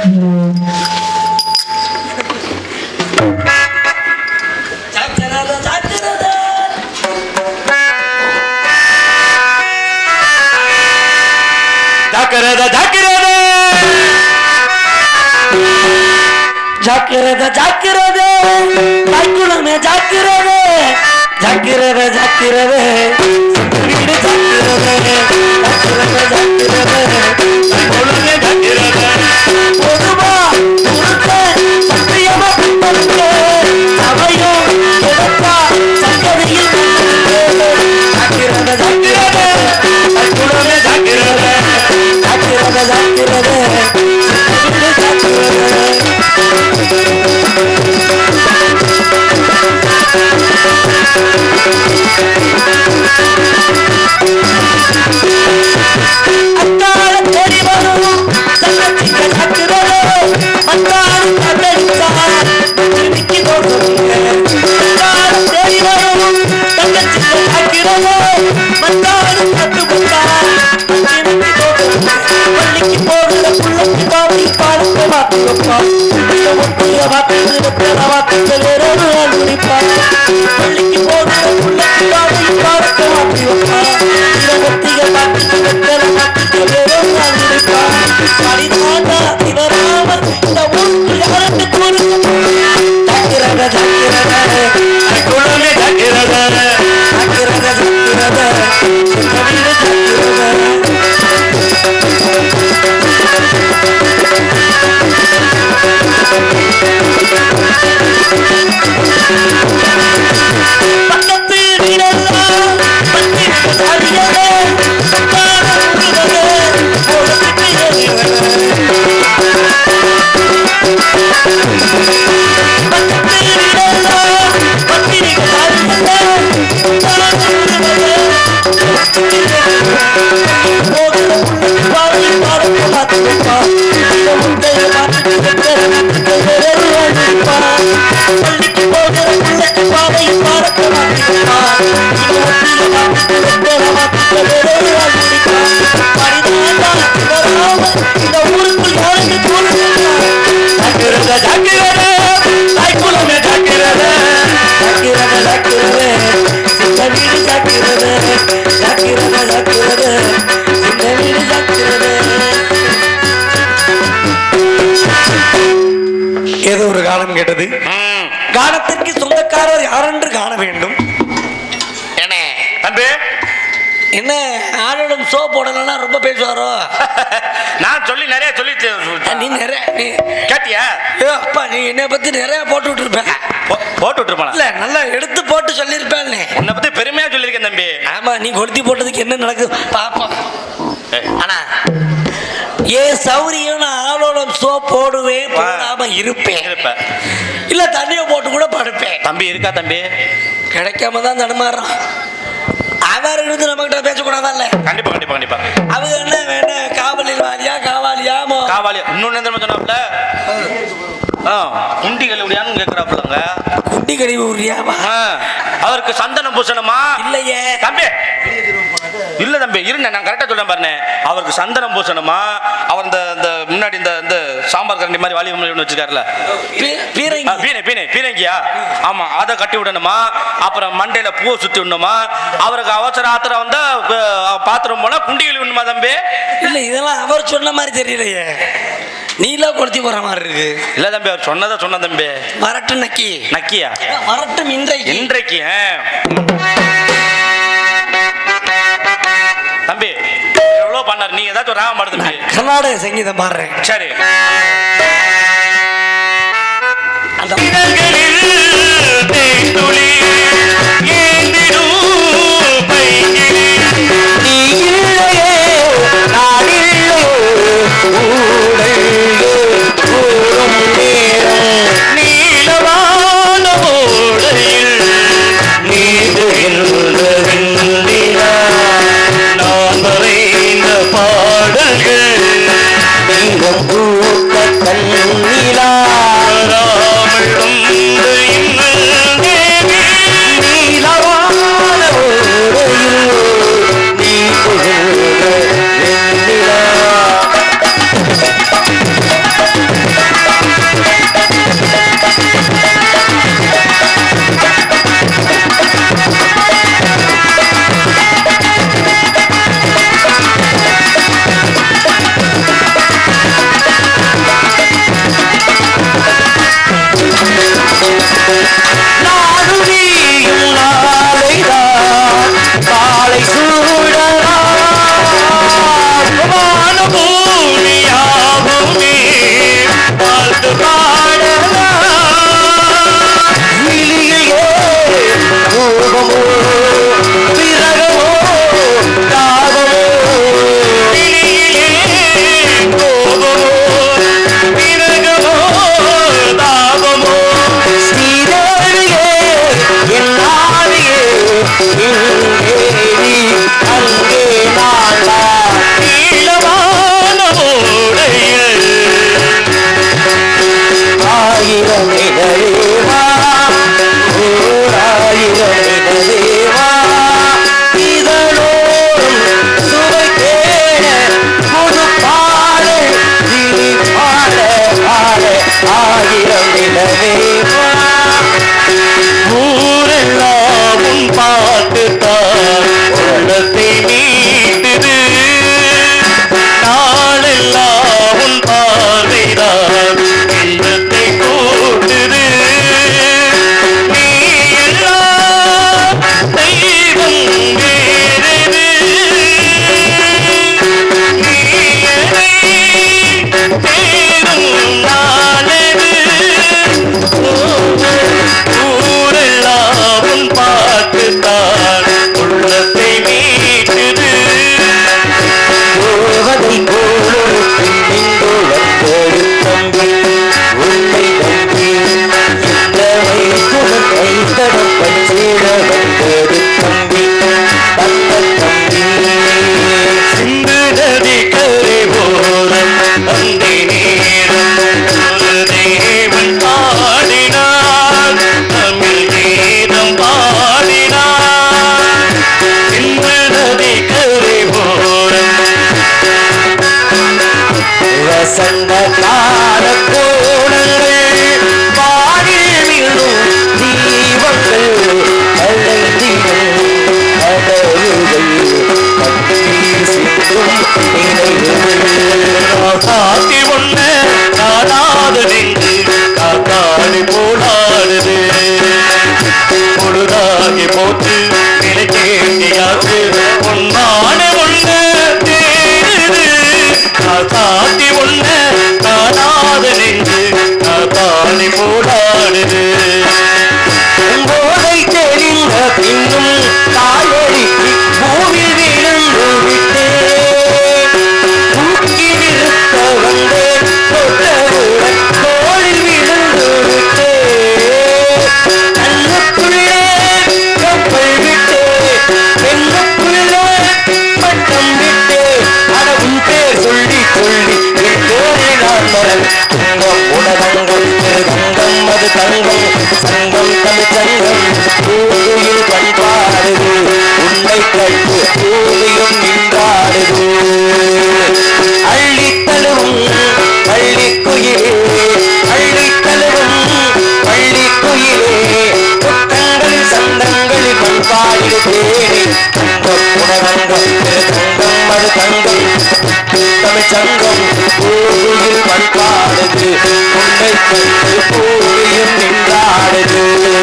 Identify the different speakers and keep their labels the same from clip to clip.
Speaker 1: ஜாக்கிரதை ஜாக்கிரதை
Speaker 2: ஜாக்கிரதை ஜாக்கிரதை
Speaker 1: ஜாக்கிரதை ஜாக்கிரதை மைக்குளமே ஜாக்கிரதை ஜாக்கிரதை ஜாக்கிரதை வீடு ஜாக்கிரதை ஜாக்கிரதை ஜாக்கிரதை
Speaker 2: உலகே ஜாக்கிரதை
Speaker 1: பொதுவா உனக்க சத்தியமா பின்பற்ற சபையும் கிடப்பா சங்கதியில் ஜாக்கிரதை ஜாக்கிரதை
Speaker 2: உலகே ஜாக்கிரதை
Speaker 1: ஜாக்கிரதை ஜாக்கிரதை வீடு ஜாக்கிரதை அத்தாழ தேடி வரும் தங்கச்சிங்க ஜாக்கிரதை அத்தாழ கதறிச்சா திரும்பிக்கு போடுங்க அத்தாழ தேடி வரும் தங்கச்சிங்க ஜாக்கிரதை அத்தாழ கத்து புட்டா திரும்பி போடுங்க பள்ளிக்கு போடுற புள்ளைக்கு பாவி பாடத்தை மாத்தி வைப்பா இந்த ஒட்டிய வாக்கு வெத்தல வாக்கு வேற ஒரு ஆள் குடிப்பா பள்ளிக்கு போடுற புள்ளைக்கு பாவி பாடத்தை மாத்தி வைப்பா இந்த ஒட்டிய வாக்கு வெத்தல வாக்கு வேற ஒரு ஆள் குடிப்பா பரிதானா இவராம இந்த ஊருக்கு யாருக்கு கொடுக்க ஜாக்கிரதை ஜாக்கிரதை
Speaker 2: உலகே ஜாக்கிரதை
Speaker 1: ஜாக்கிரதை ஜாக்கிரதை இந்த வீடு ஜாக்கிரதை பக்கத்து வீடெல்லாம் பத்தி சாதியவே சத்தான உருவவே போலத்துக்கு எறிவவே பக்கத்து வீடெல்லாம் பத்தி சாதியவே சத்தான உருவவே போலத்துக்கு எறிவவே போகிற புள்ளி பாவி பாடத்தை மாற்றி வைப்பா இந்த முந்தைய மாற்றி வைக்கிற நாட்டுக்கு வேறு அழிப்பா பள்ளிக்கு போகிற பிள்ளைக்கு பாவை பாடத்தை மாற்றி வைப்பா இந்த ஒட்டிய மாற்றி வைக்கிற மாற்றி வேறு அழிப்பா பரிதாண்டா வராம இந்த ஊருக்குள் யாருக்கு தோணுங்க
Speaker 2: ஜாக்கிரதை ஜாக்கிரதை தாய்க்குலமே ஜாக்கிரதை
Speaker 1: ஜாக்கிரதை ஜாக்கிரதை இந்த வீடு ஜாக்கிரதை ஜாக்கிரதை ஜாக்கிரதை இந்த வீடு ஜாக்கிரதை ஏதோ ஒரு காலம் கேட்டது
Speaker 2: ம்.
Speaker 1: காலத்திற்கு சொந்தக்காரர் யாரென்று காண வேண்டும்
Speaker 2: என்ன தம்பி
Speaker 1: என்ன ஆளுடன் சோ போடலன்னா ரொம்ப பேசுவாரோ
Speaker 2: நான் சொல்லி நிறைய சொல்லி
Speaker 1: நீ நிறைய நீ
Speaker 2: கேட்டியா
Speaker 1: ஐயோ, அப்பா நீ என்னை பத்தி நிறைய போட்டு விட்டுருப்பேன்
Speaker 2: போ- போட்டு விட்டுருப்பானா
Speaker 1: இல்ல நல்லா எடுத்து போட்டு சொல்லியிருப்பேன்
Speaker 2: உன்னை பத்தி பெருமையா சொல்லியிருக்கேன் தம்பி
Speaker 1: ஆமா நீ கொளுத்தி போட்டதுக்கு என்ன நடக்குது பாப்போம்
Speaker 2: ஏய்,
Speaker 1: ஆனா ஏன் சௌரியம் நான் ஆளோட சோ போடுவேன் போடாம இருப்பேன்
Speaker 2: இருப்ப
Speaker 1: இல்ல தண்ணியை போட்டு கூட படுப்பேன்
Speaker 2: தம்பி இருக்கா தம்பி
Speaker 1: கிடைக்காம தான் தடுமாறுறான் அவர் இருந்து நம்ம கிட்ட பேசக்கூடாதல்ல
Speaker 2: கண்டிப்பா கண்டிப்பா கண்டிப்பா
Speaker 1: அவங்க என்ன வேணும் காவலில் வாலியா காவாலியா மோ
Speaker 2: காவாலி இன்னொன்னு என்ன சொன்னாப்ல ஆ குண்டி கழுவிடியான்னு கேக்குறாப்புலங்க
Speaker 1: குண்டி கழிவு உரியாவா
Speaker 2: ஆ, அவருக்கு சந்தனம் பூசணுமா
Speaker 1: இல்லையே
Speaker 2: தம்பி இல்ல தம்பி இருங்க நான் கரெக்டா சொல்றேன் பாருங்க அவருக்கு சந்தனம் பூசணுமா அவர் இந்த இந்த முன்னாடி இந்த இந்த சாம்பார் கரண்டி மாதிரி வாலி ஒன்று வச்சிருக்காருல
Speaker 1: பீ- பீரங்கி
Speaker 2: ஆ, பீனை பீனை பீனைங்கியா ஆமா அதை கட்டி விடணுமா அப்புறம் மண்டையில பூவை சுத்தி விடணுமா அவருக்கு அவசர ஆத்திரம் வந்தா அஹ், பாத்திரம் போனா குண்டி கழுவிடணுமா தம்பி
Speaker 1: இல்ல இதெல்லாம் அவர் சொன்ன மாதிரி தெரியலையே நீலாம் கொளுத்தி போற மாதிரி இருக்கு
Speaker 2: இல்ல தம்பி அவர் சொன்னதை சொன்ன தம்பி
Speaker 1: வரட்டு நக்கி
Speaker 2: நக்கியா
Speaker 1: வரட்டும் இன்றைக்கு
Speaker 2: இன்றைக்கு ஆ. தம்பி எவ்வளவு பண்ணாரு நீங்க ஏதாச்சும் ஒரு ராகம் பாடு தம்பி
Speaker 1: கர்நாடக சங்கீதம் பாடுறேன்
Speaker 2: சரி
Speaker 1: அந்த நீ இல்லையே நான் இல்லையே ஊடல்லே கூறும் நேரம்
Speaker 2: நீலவான ஓடையில் நீந்துகின்ற வெண்ணிலா நான் வரைந்த பாடல்கள்
Speaker 1: எங்கும் பூத்த கண்ணிலா
Speaker 2: வராமல் வந்து இன்னும் தேவி
Speaker 1: நீலவான ஓடையில் நீ புகழ்ந்த வெண்ணிலா
Speaker 3: அலங்கார கோலங்கள் பாடில் விழும் தீபங்கள் அலைந்திடும் அடவுகள் கண்ணீர் சிந்தும் நினைவுகள்
Speaker 4: காத்தி ஒண்ண காணாத நெஞ்சு காத்தாடி போலாடுது பொழுதாகி போச்சு நிலை கேட்டியாச்சு பொன்மான ஒண்ண தேடுது காத்தி ஒண்ண காணாத நெஞ்சு காத்தாடி போலாடுது
Speaker 3: போதை தெளிந்த பின்னும் காலடிக்கு பூவில் விழுந்து விட்டேன் தூக்கி நிறுத்த வந்தேன் தொட்டவுடன் தோளில் விழுந்து விட்டேன் கண்ணுக்குள்ளே கப்பல் விட்டே பெண்ணுக்குள்ளே பட்டம் விட்டே அடவும் பேர் சொல்லி சொல்லி என் பேரை நான் மறந்து துன்பம் உலகங்கள் தங்கம் அது தங்கம் சங்கம் தமிழ் சங்கம் பூமியில் பண்பாடுது உன்னை கட்டு பூமியும் நின்றாடுது அள்ளித்தழுவும் பள்ளி குயிலே அள்ளித்தழுவும் பள்ளி குயிலே புத்தங்களில் சந்தங்களில் பண்பாடு தேடி தங்கம் உணவங்கம் தங்கம் அது தங்கம் தமிழ் சங்கம் பூமியில் பண்பாடுது உன்னை கட்டு பூமியும் நின்றாடுது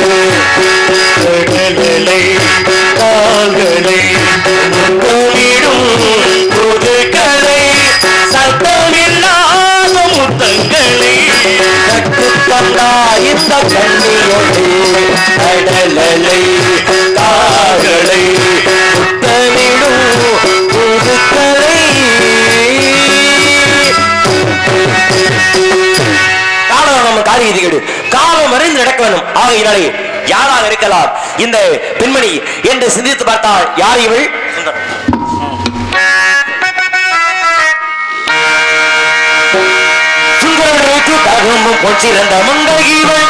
Speaker 4: கடலை கால்களை முத்தமிடும் புதுகளை சத்தமில்லாத முத்தங்களை
Speaker 3: கட்டுத்தந்தா இந்த கண்ணியோடு கடலலை காகளை முத்தமிடும் புதுக்கலை காலம் நம்ம காரியத்தை கேடு காலம் அறிந்து நடக்க வேண்டும் ஆகையினாலே யாராக இருக்கலாம் இந்த பெண்மணி என்று சிந்தித்து பார்த்தால் யார் இவள் சுந்தரனுக்கு தகும்பும் பொச்சிறந்த மங்கை இவள்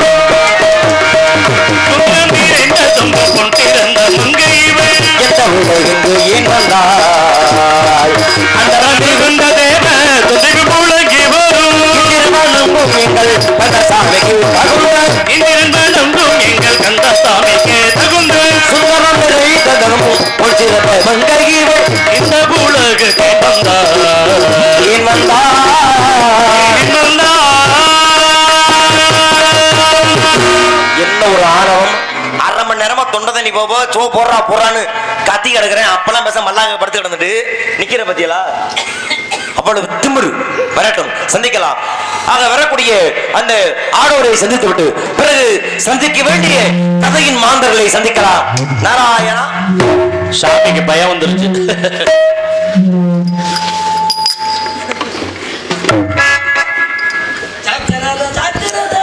Speaker 4: நிறைந்த தொங்கு கொண்டிருந்த மங்கை இவள்
Speaker 3: எந்த உலகெங்கு ஏன் வந்தாய் அந்த
Speaker 4: மிகுந்த தேவ துதிவு முழங்கி வரும்
Speaker 3: திருமணமும் எங்கள் பதசாமிக்கு தகுந்த
Speaker 4: இங்கிருந்த நம்பும் எங்கள் கந்தசாமிக்கு தகுந்த
Speaker 3: சுந்தரம் நிறைந்த தகும்பும் பொச்சிறந்த மங்கை இவள்
Speaker 4: இந்த உலகுக்கு வந்தார்
Speaker 3: ஏன் வந்தாய் என்ன ஒரு ஆணவம் அரை மணி நேரமா தொண்டை தண்ணி போபோ சோ போடுறா போறான்னு கத்தி கிடக்குறேன் அப்பெல்லாம் பேச மல்லாங்க படுத்து கிடந்துட்டு நிக்கிற பத்தியலா அவ்வளவு திமிரு வரட்டும் சந்திக்கலாம் ஆக வரக்கூடிய அந்த ஆடோரை சந்தித்து விட்டு பிறகு சந்திக்க வேண்டிய கதையின் மாந்தர்களை சந்திக்கலாம் நாராயணா
Speaker 2: சாமிக்கு பயம் வந்துருச்சு
Speaker 1: ஜாக்கிரதை, ஜாக்கிரதை.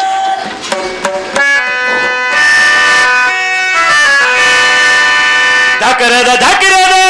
Speaker 4: ஜாக்கிரதை ஜாக்கிரதை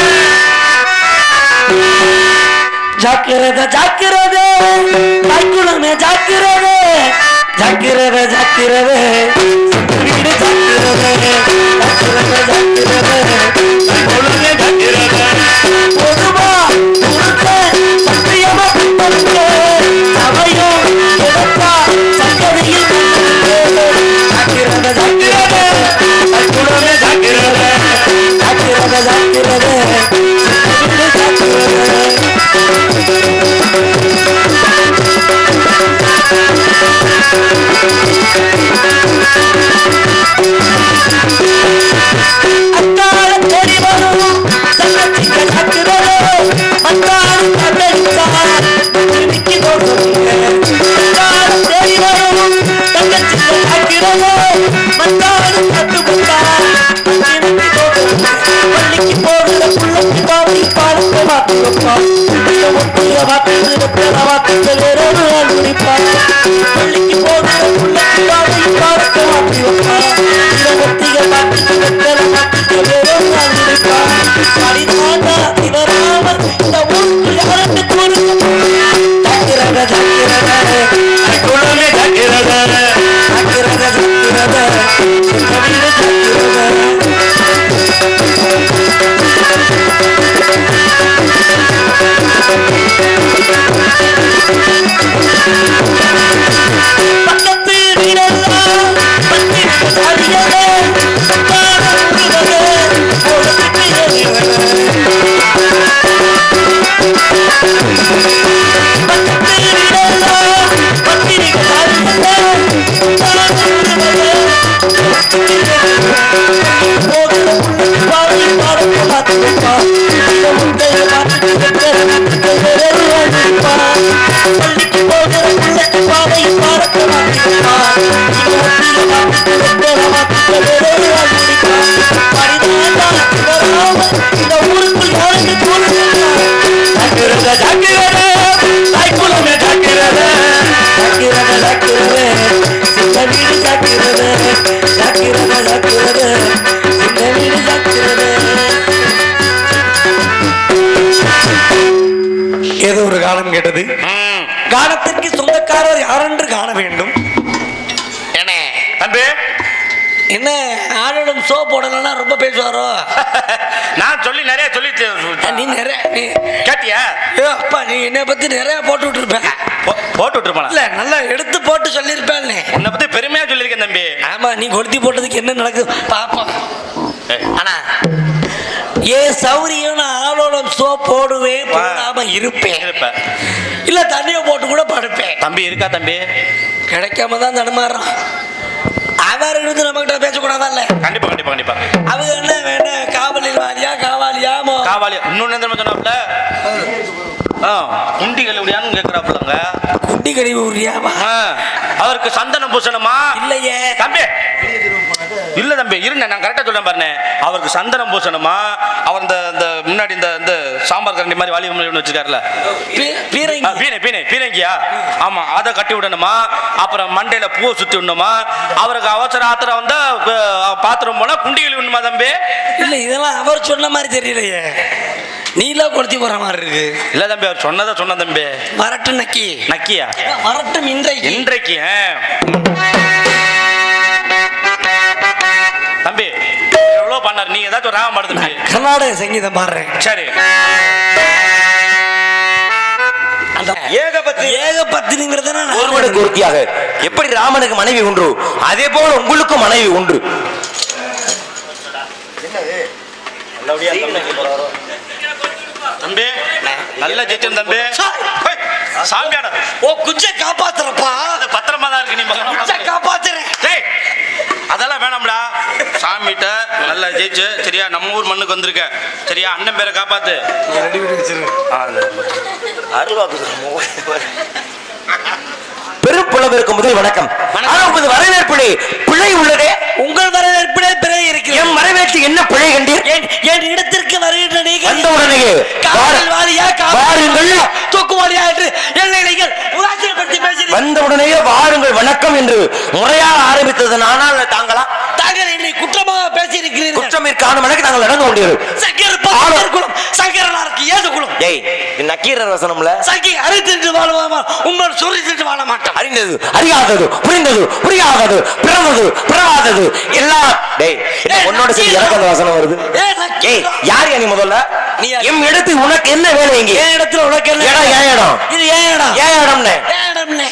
Speaker 1: ஜாக்கிரதை ஜாக்கிரதை கைக்குளமே ஜாக்கிரதை ஜாக்கிரதை ஜாக்கிரதை வீடு ஜாக்கிரதை ஜாக்கிரதை ஜாக்கிரதை
Speaker 4: உலகே ஜாக்கிரதை
Speaker 1: பொதுவா உனக்க சத்தியமா பின்பற்ற சபையும் எடுத்தா சங்கதியில் ஜாக்கிரதை ஜாக்கிரதை
Speaker 4: உலகே ஜாக்கிரதை
Speaker 1: ஜாக்கிரதை ஜாக்கிரதை வீடு ஜாக்கிரதை அக்கால தேடி வரும் தங்கச்சிங்க ஜாக்கிரதை மத்தாரு கண்டடிச்சா திருக்கி போடுறீங்க அக்கால தேடி வரும் தங்கச்சிங்க ஜாக்கிரதை மத்தாரு கட்டுப்பட்டா திருக்கி போடுறீங்க பள்ளிக்கு போடுற புள்ளக்கு பாவி பாடத்தை மாத்தி வைப்பா இத ஒட்டிய வாக்கு நிறுத்தல வாக்கு வேறொரு ஆள் முடிப்பா பள்ளிக்கு போடுற புள்ளக்கு பாவி பாடத்தை மாத்தி வைப்பா இத ஒட்டிய வாக்கு நிறுத்தல வாக்கு வேறொரு ஆள் முடிப்பா அடிதாண்டா இவராம இந்த ஊருக்கு யாருக்கு கொடுக்க ஜாக்கிரதை ஜாக்கிரதை
Speaker 4: உலகே ஜாக்கிரதை
Speaker 1: ஜாக்கிரதை ஜாக்கிரதை ஜாக்கிரதை என்று தோன்றுகிறதா?
Speaker 4: ஜாக்கிரதை ஜாக்கிரதை தாய்க்குலமே ஜாக்கிரதை
Speaker 1: ஜாக்கிரதை, ஜாக்கிரதை, இந்த வீடு ஜாக்கிரதை. ஜாக்கிரதை, ஜாக்கிரதை, இந்த வீடு ஜாக்கிரதை. ஏதோ ஒரு காலம் கேட்டது
Speaker 2: ம்.
Speaker 1: காலத்திற்கு சொந்தக்காரர் யாரென்று காண வேண்டும்
Speaker 2: என்ன தம்பி
Speaker 1: என்ன ஆளுடன் சோ போடலன்னா ரொம்ப பேசுவாரோ
Speaker 2: நான் சொல்லி நிறைய சொல்லி
Speaker 1: நீ நிறைய நீ
Speaker 2: கேட்டியா
Speaker 1: ஏ அப்பா நீ என்னை பத்தி நிறைய போட்டு விட்டுருப்ப
Speaker 2: போ- போட்டு விட்டுருப்பானா
Speaker 1: இல்ல நல்லா எடுத்து போட்டு சொல்லியிருப்பேன் நீ
Speaker 2: உன்னை பத்தி பெருமையா சொல்லியிருக்கேன் தம்பி
Speaker 1: ஆமா நீ கொளுத்தி போட்டதுக்கு என்ன நடக்குது பாப்போம்
Speaker 2: ஏய்,
Speaker 1: ஆனா ஏ சௌரியம் நான் ஆளோடம் சோ போடுவேன்
Speaker 2: வா.
Speaker 1: போடாம இருப்பேன்
Speaker 2: இருப்ப
Speaker 1: இல்ல தண்ணியை போட்டு கூட படுப்பேன்
Speaker 2: தம்பி இருக்கா தம்பி
Speaker 1: கிடைக்காம தான் தடுமாறுறான் அவர் இருந்து நம்ம கிட்ட பேசக்கூடாதல்ல
Speaker 2: கண்டிப்பா கண்டிப்பா கண்டிப்பா
Speaker 1: அவங்க என்ன வேணும் காவலில் வாலியா காவாலியா மோ
Speaker 2: காவாலி இன்னொன்னு என்ன தெரியுமா சொன்னாப்ல ஆ குண்டி கழுவுடியான்னு கேட்கிறாப்புலங்க
Speaker 1: குண்டி கழிவு உரியாவா
Speaker 2: ஆ, அவருக்கு சந்தனம் பூசணுமா
Speaker 1: இல்லையே
Speaker 2: தம்பி இல்ல தம்பி இருங்க நான் கரெக்டா சொல்றேன் பாருங்க அவருக்கு சந்தனம் பூசணுமா அவர் இந்த இந்த முன்னாடி இந்த இந்த சாம்பார் கரண்டி மாதிரி வாலி ஒன்று வச்சிருக்காருல
Speaker 1: பீ-
Speaker 2: ஆ,
Speaker 1: பீரங்கி
Speaker 2: பீனை பீனை பீரங்கியா ஆமா அதை கட்டி விடணுமா அப்புறம் மண்டையில பூவை சுத்தி விடணுமா அவருக்கு அவசர ஆத்திரம் வந்தா அஹ், பாத்திரம் போனா குண்டி கழுவணுமா தம்பி
Speaker 1: இல்ல இதெல்லாம் அவர் சொன்ன மாதிரி தெரியலையே நீலாம் கொளுத்தி போற மாதிரி இருக்கு
Speaker 2: இல்ல தம்பி அவர் சொன்னதை சொன்ன தம்பி
Speaker 1: வரட்டு நக்கி
Speaker 2: நக்கியா
Speaker 1: வரட்டும் இன்றைக்கு
Speaker 2: இன்றைக்கு ஆ. தம்பி எவ்வளவு பண்ணாரு நீங்க ஏதாச்சும் ராகம் பாடு தம்பி
Speaker 1: நான் கர்நாடக சங்கீதம் பாடுறேன்
Speaker 2: சரி
Speaker 1: அந்த
Speaker 3: ஏகபத்தி
Speaker 1: ஏகபத்தினிங்கிறத நான்
Speaker 3: ஒருவனுக்கு ஒருத்தியாக எப்படி ராமனுக்கு மனைவி ஒன்று அதே போல உங்களுக்கும் மனைவி ஒன்று
Speaker 2: தம்பி நல்ல ஜெயிச்சம் தம்பி ஹை, சாமியாட
Speaker 1: ஓ குஞ்ச காப்பாத்துறப்பா
Speaker 2: அது பத்திரமா தான் இருக்கு நீ
Speaker 1: குஞ்ச
Speaker 2: மகன்
Speaker 1: காப்பாத்துறேன்
Speaker 2: டேய் அதெல்லாம் வேணாம்டா சாமிகிட்ட நல்லா ஜெயிச்சு சரியா நம்ம ஊர் மண்ணுக்கு வந்திருக்க சரியா அண்ணன் பேரை காப்பாத்து ஆ, அது.
Speaker 3: பெரும் புலவருக்கு முதல் வணக்கம் ஆனால் உமது வரவேற்பிலே பிழை உள்ளதே
Speaker 1: உங்கள் வரவேற்பிலே பிழை இருக்கிறது
Speaker 3: என் வரவேற்று என்ன பிழை கண்டீர்
Speaker 1: என் என் இடத்திற்கு வருகின்ற நீங்கள்
Speaker 3: வந்தவுடனேயே
Speaker 1: காவல் வாலியா
Speaker 3: வாருங்கள்
Speaker 1: காவல் தூக்குவாலியா என்று என்னை நீங்கள் உதாசீனப்படுத்தி பேசுகிறீர்கள்
Speaker 3: வந்தவுடனேயே வாருங்கள் வணக்கம் என்று முறையாக ஆரம்பித்தது ஆனால் தாங்களா
Speaker 1: தாங்கள் என்னை குற்றமாக பேசியிருக்கிறீர்கள்
Speaker 3: குற்றமிற்கான வழக்கு நாங்கள் நடங்க முடியாது
Speaker 1: சங்கர் பக்கர் குலம் சங்கரனாருக்கு ஏது குலம்
Speaker 3: ஏய் இது நக்கீரர் வசனம்ல
Speaker 1: சங்கி அரித்திட்டு வாழ்வாமா உங்கள் சுரித்திட்டு வாழ மாட்டோம்
Speaker 3: அறிந்தது அறியாதது புரிந்தது புரியாதது பிறந்தது பிறவாதது எல்லாம் டேய் என்ன உன்னோட சேர்ந்து எனக்கு அந்த வசனம் வருது
Speaker 1: ஏ, நக்கீரா.
Speaker 3: ஏய் யார் நீ முதல்ல
Speaker 1: நீ யார்?
Speaker 3: எம் இடத்து உனக்கு என்ன வேலை இங்கே
Speaker 1: என் இடத்துல உனக்கு என்ன
Speaker 3: இடம் ஏன் இடம்
Speaker 1: இது ஏன் இடம்
Speaker 3: ஏன் இடம்னு
Speaker 1: ஏன் இடம்னே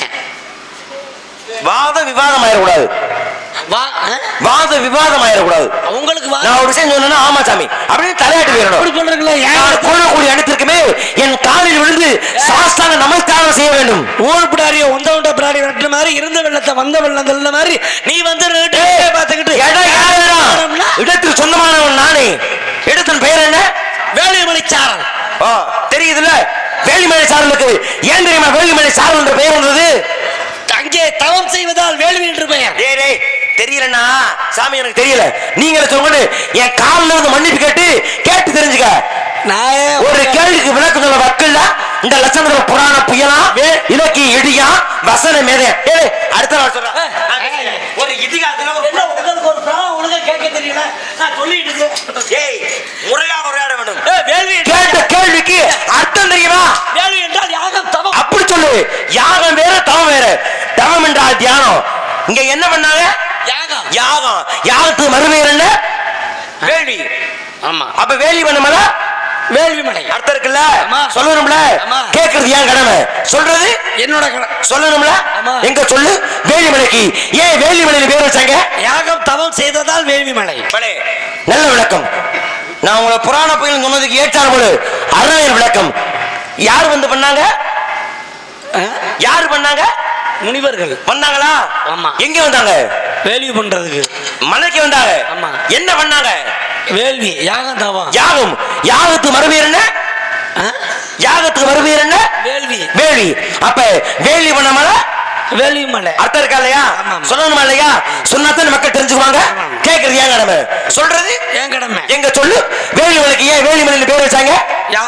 Speaker 3: வாத விவாதம் ஆயிடக்கூடாது
Speaker 1: வா ஆ?
Speaker 3: வாத விவாதம் ஆயிடக்கூடாது
Speaker 1: உங்களுக்கு வா
Speaker 3: நான் ஒரு விஷயம் சொன்னா ஆமா சாமி அப்படின்னு தலையாட்டி
Speaker 1: அப்படி
Speaker 3: போயிடணும்
Speaker 1: சொல்றீங்களா ஏன்
Speaker 3: நான்
Speaker 1: இடத்துல
Speaker 3: கொள்ளக்கூடிய இடத்திற்குமே என் காலில் விழுந்து சாஸ்தாங்க நமஸ்காரம் செய்ய வேண்டும்
Speaker 1: ஊழ்பிடாரிய ஒந்த உண்ட பிடாரி வெட்டுற மாதிரி இருந்த வெள்ளத்தை வந்த வெள்ளம் தள்ளின மாதிரி நீ வந்து ரெண்டு பார்த்துக்கிட்டு
Speaker 3: இடம் யார் இடம்? இடத்துக்கு சொந்தமானவன் நானே இடத்தின் பெயர் என்ன
Speaker 1: வேலுமணி சாரல்
Speaker 3: ஆ, தெரியுதுல்ல வேலிமலை சாரலுக்கு ஏன் தெரியுமா வேலிமலை சாரல் என்ற பெயர் வந்தது
Speaker 1: அங்கே தவம் செய்வதால் வேள்வி என்று பெயர்
Speaker 3: டேய் டேய் தெரியலண்ணா சாமி எனக்கு தெரியல நீங்க சொல்லுங்க என் காலில் இருந்து மன்னிப்பு கேட்டு கேட்டு தெரிஞ்சுக்க
Speaker 1: நான்
Speaker 3: ஒரு கேள்விக்கு விளக்கம் சொல்ல வக்கல்ல இந்த லட்சணத்துல புராண புயலா இலக்கிய இடியா வசன மேதை ஏய், அடுத்த நாள் சொல்றேன் நான் பேசுறேன். ஒரு இதிகாசத்துல ஒரு
Speaker 1: என்ன உங்களுக்கு ஒரு பிராணம் ஒழுங்கா கேட்க தெரியல நான் சொல்லிட்டு இருக்கேன்.
Speaker 3: ஏய் முறையாக உரையாட வேண்டும்
Speaker 1: ஏய், வேள்வி என்றால்
Speaker 3: கேட்ட கேள்விக்கு அர்த்தம் தெரியுமா
Speaker 1: வேள்வி என்றால் யாகம் தவம்
Speaker 3: அப்படி சொல்லு யாகம் வேற தவம் வேற தவம் என்றால் தியானம் இங்க என்ன பண்ணாங்க
Speaker 1: யாகம்
Speaker 3: யாகம் யாகத்துக்கு மறுபெயர் என்ன வேள்வி
Speaker 1: ஆமா
Speaker 3: அப்ப வேள்வி பண்ணுமல
Speaker 1: வேள்வி மலை
Speaker 3: அர்த்தம் இருக்குல்ல
Speaker 1: ஆமா.
Speaker 3: சொல்லணும்ல
Speaker 1: ஆமா.
Speaker 3: கேக்குறது ஏன் கடமை சொல்றது
Speaker 1: என்னோட கடன்
Speaker 3: சொல்லணும்ல
Speaker 1: ஆமா.
Speaker 3: எங்க சொல்லு வேலிமலைக்கு ஏன் வேலிமலையில பேர் வச்சாங்க
Speaker 1: யாகம் தவம் செய்ததால் வேள்வி மலை
Speaker 3: நல்ல விளக்கம் நான் உங்களை புராண புயல் சொன்னதுக்கு ஏற்றார் போல அறநயர் விளக்கம் யார் வந்து பண்ணாங்க
Speaker 1: ஆ?
Speaker 3: யார் பண்ணாங்க
Speaker 1: முனிவர்கள்
Speaker 3: வந்தாங்களா
Speaker 1: ஆமா.
Speaker 3: எங்க வந்தாங்க
Speaker 1: வேள்வி பண்றதுக்கு
Speaker 3: மலைக்கு வந்தாங்க
Speaker 1: ஆமா.
Speaker 3: என்ன பண்ணாங்க
Speaker 1: வேள்வி யாகம் தவம்
Speaker 3: யாகம் யாகத்துக்கு மறுபெயர் என்ன
Speaker 1: ஆ?
Speaker 3: யாகத்துக்கு மறுபெயர் என்ன
Speaker 1: வேள்வி
Speaker 3: வேலி அப்ப வேலி பண்ணாமல
Speaker 1: வேள்வி மலை
Speaker 3: அர்த்தம் இருக்கா இல்லையா
Speaker 1: ஆமா.
Speaker 3: சொல்லணுமா இல்லையா சொன்னாதான் மக்கள் தெரிஞ்சுக்குவாங்க கேக்குறது ஏன் கடமை சொல்றது
Speaker 1: ஏன் கடமை
Speaker 3: எங்க சொல்லு வேலிமலைக்கு ஏன் வேலிமலைன்னு பேர் வச்சாங்க
Speaker 1: யா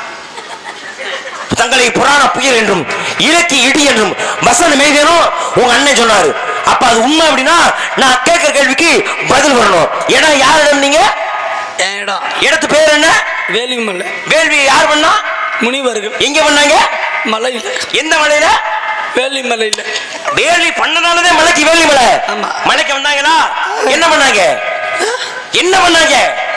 Speaker 3: தங்களை புராண புயல் என்றும் இலக்கிய இடி என்றும் வசன மேகனும் உங்க அண்ணன் சொன்னாரு அப்ப அது உண்மை அப்படின்னா நான் கேட்கிற கேள்விக்கு பதில் வரணும் ஏன்னா யாரிடம் நீங்க
Speaker 1: என் இடம்
Speaker 3: இடத்து பேர் என்ன
Speaker 1: வேலிமலை
Speaker 3: வேள்வி யார் பண்ணா
Speaker 1: முனிவர்கள்
Speaker 3: எங்க பண்ணாங்க
Speaker 1: மலையில்
Speaker 3: எந்த மலையில
Speaker 1: வேலிமலையில்
Speaker 3: வேள்வி பண்ணனாலதான் மலைக்கு வேள்வி மலை
Speaker 1: ஆமா.
Speaker 3: மலைக்கு வந்தாங்களா என்ன பண்ணாங்க என்ன பண்ணாங்க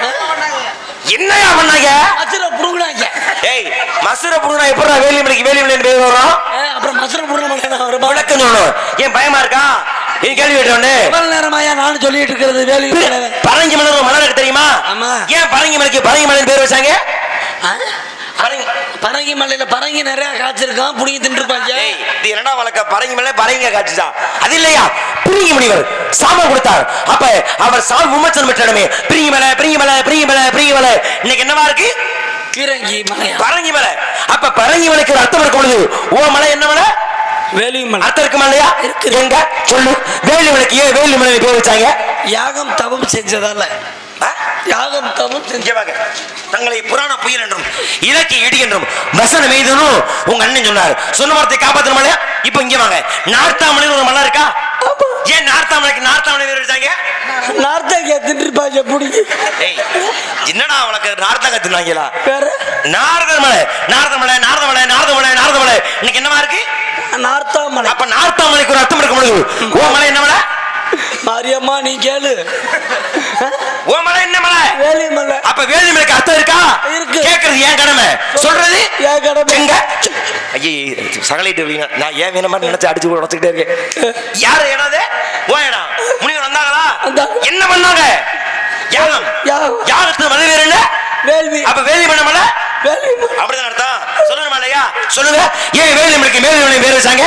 Speaker 3: என்னயா பண்ணாங்க
Speaker 1: மசுரை புடுங்கினாங்க
Speaker 3: ஏய் மசுர புடுனா எப்படா வேலி மலைக்கு வேலி மலைன்னு பேர் வரும்
Speaker 1: அப்புறம் மசுரை புடுங்க வருமா
Speaker 3: விளக்கம் சொல்லணும் ஏன் பயமா இருக்கா நீ கேள்வி கேட்டோன்னு
Speaker 1: எவ்வளவு நேரமாயா நானும் சொல்லிட்டு இருக்கிறது வேலிமலை
Speaker 3: பரங்கி மலர் ஒரு மலர் இருக்கு தெரியுமா
Speaker 1: ஆமா.
Speaker 3: ஏன் பரங்கி மலைக்கு பரங்கி மலைன்னு பேர் வச்சாங்க பரங்கி
Speaker 1: பரங்கி மலையில பரங்கி நிறைய காய்ச்சிருக்கான் புடிங்கி தின்றுப்பாங்க
Speaker 3: ஏய், இது என்னடா வழக்க பரங்கி மலை பரங்க காட்சிதான் அது இல்லையா பிரிங்கி முனிவர் சாபம் கொடுத்தார் அப்ப அவர் சால் விமர்சனம் பெற்ற இடமே பிரிங்கி மலை பிரிங்கி மலை பிரிங்கி மலை பிரிங்கி மலை இன்னைக்கு என்னவா இருக்கு
Speaker 1: கீரங்கி மலையா
Speaker 3: பரங்கி மலை அப்ப பரங்கி மலைக்கு ஒரு அர்த்தம் இருக்கும் பொழுது ஓ மலை என்ன மலை
Speaker 1: வேலிமலை
Speaker 3: அர்த்தம் இருக்குமா இல்லையா
Speaker 1: இருக்குது.
Speaker 3: எங்க சொல்லு வேலி மலைக்கு ஏன் வேலி மலை பேர் வச்சாங்க
Speaker 1: யாகம் தவம் செஞ்சதால
Speaker 3: ஆ?
Speaker 1: யாகம் தவம் செஞ்ச
Speaker 3: இங்க வாங்க தங்களை புராண புயல் என்றும் இலக்கிய இடி என்றும் வசன மெய்தனும் உங்க அண்ணன் சொன்னார் சொன்ன வார்த்தை காப்பாத்தணும் இல்லையா இப்ப இங்க வாங்க நார்த்தாமலைன்னு ஒரு மலை இருக்கா ஏன் நார்த்தாமலைக்கு நார்த்தாமலை பேர் வச்சாங்க
Speaker 1: நார்த்தங்க தின்றுப்பாங்க புடிங்கி
Speaker 3: ஏய் என்னடா அவளுக்கு நார்த்தா கத்துனாங்களா
Speaker 1: வேற
Speaker 3: நாரதர் மலை நாரத மலை நாரத மலை நாரத மலை நாரத மலை இன்னைக்கு என்னவா இருக்கு
Speaker 1: நார்த்தாமலை
Speaker 3: அப்ப நார்த்தாமலைக்கு ஒரு அர்த்தம் இருக்கும் பொழுது ஓ மலை என்ன மலை
Speaker 1: மாரியம்மா நீ கேளு
Speaker 3: ஓ மலை என்ன மலை
Speaker 1: வேலிமலை
Speaker 3: அப்ப வேலி மலைக்கு அர்த்தம் இருக்கா
Speaker 1: இருக்கு.
Speaker 3: கேக்குறது ஏன் கடமை சொல்றது
Speaker 1: ஏன் கடமை?
Speaker 3: எங்க ஐயே சகலிட்டு இருக்கீங்க நான் ஏன் வேணும் மாதிரி நினைச்சு அடிச்சு உடச்சுக்கிட்டே இருக்கேன் யாரு இடாது ஓ இடம் முனிவர் வந்தாங்களா
Speaker 1: வந்தாங்க.
Speaker 3: என்ன பண்ணாங்க யாகம்
Speaker 1: யாகம்.
Speaker 3: யாகத்து மலை வேறு என்ன
Speaker 1: வேள்வி
Speaker 3: அப்ப வேலி பண்ண மலை
Speaker 1: வேலிமலை
Speaker 3: அப்படிதான் அர்த்தம் சொல்லணுமா இல்லையா சொல்லுங்க ஏன் வேலி மலைக்கு மேலி மலை பேர் வச்சாங்க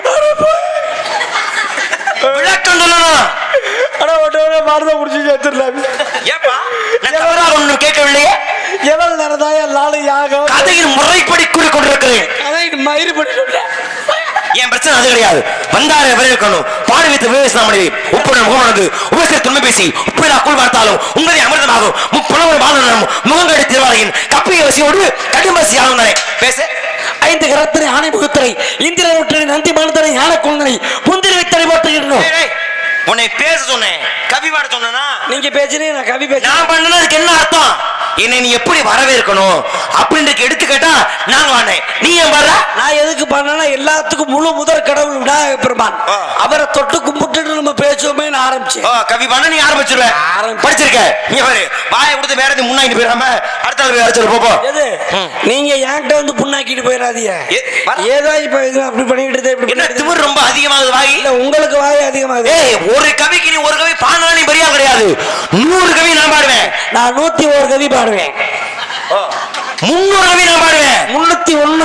Speaker 3: விளக்கம் சொல்லணும்
Speaker 1: ஆனா ஒட்டோட மாறுதான் முடிச்சு சேர்த்துடலாம்
Speaker 3: ஏப்பா நான் தவறாக ஒன்றும் கேட்கவில்லையே
Speaker 1: எவ்வளவு நேரதான் எல்லாரும் யாகம்
Speaker 3: கதையின் முறைப்படி கூறிக்கொண்டிருக்கிறேன்
Speaker 1: அதான் மயிறு பண்ணி சொல்றேன்
Speaker 3: என் பிரச்சனை அது கிடையாது வந்தாரை வரவேற்கணும் பாடு வைத்து விவசாயம் மனைவி உப்புடன் முகமனது உபசரி துணை பேசி உப்பிலா கூழ் பார்த்தாலும் உங்களை அமிர்தமாகும் முப்புலவர் பாலனும் முகங்கடி திருவாரையின் கப்பிய வசியோடு கடுமசி ஆளுநரை பேச
Speaker 1: ஐந்து கரத்தினை ஆணை முகத்திரை இந்திரன் ஒற்றனை நந்தி மனத்தனை ஞான குழந்தை புந்திரி வைத்தனை போட்டுகின்றோம்
Speaker 3: ஏய், ஏய், உன்னை பேச சொன்னேன் கவி பாட சொன்னா
Speaker 1: நீங்க பேசுறீங்க நான் கவி பேசுறேன்
Speaker 3: நான் பண்ணதுக்கு என்ன அர்த்தம் என்னை நீ எப்படி வரவேற்கணும் அப்படின்றதுக்கு எடுத்துக்கிட்டா நாங்க வானேன் நீ ஏன் வர்ற
Speaker 1: நான் எதுக்கு பண்ணேன்னா எல்லாத்துக்கும் முழு முதற் கடவுள் விநாயக பெருமான்
Speaker 3: ஆ.
Speaker 1: அவரை தொட்டு கும்பிட்டுட்டு நம்ம பேசுவோமே ஆரம்பிச்சேன்
Speaker 3: ஓ கவி பண்ண நீ ஆரம்பிச்சிருவ
Speaker 1: ஆரம்பி-
Speaker 3: படிச்சிருக்க நீ பாரு வாயை கொடுத்து வேற எதுவும் முன்னாடி போயிடாம அடுத்த ஆள் போய் அரைச்சிரு போ, போ
Speaker 1: எது
Speaker 3: ம்.
Speaker 1: நீங்க என்கிட்ட வந்து புண்ணாக்கிட்டு போயிடாதீங்க
Speaker 3: ஏ, வர.
Speaker 1: ஏதோ இப்ப இது அப்படி பண்ணிக்கிட்டு இருந்தே, இப்படி
Speaker 3: என்ன
Speaker 1: பண்ணிக்கிட்டு
Speaker 3: திமிர் ரொம்ப அதிகமாகுது வாய்
Speaker 1: இல்ல உங்களுக்கு வாய் அதிகமாகுது
Speaker 3: ஏய் ஒரு கவிக்கு நீ ஒரு கவி பாடினா நீ பெரியா கிடையாது நூறு கவி நான் பாடுவேன்
Speaker 1: நான் நூத்தி ஒரு கவி பாடுவேன்
Speaker 3: முன்னூறு கவி நான் பாடுவேன்
Speaker 1: முன்னூத்தி ஒண்ணு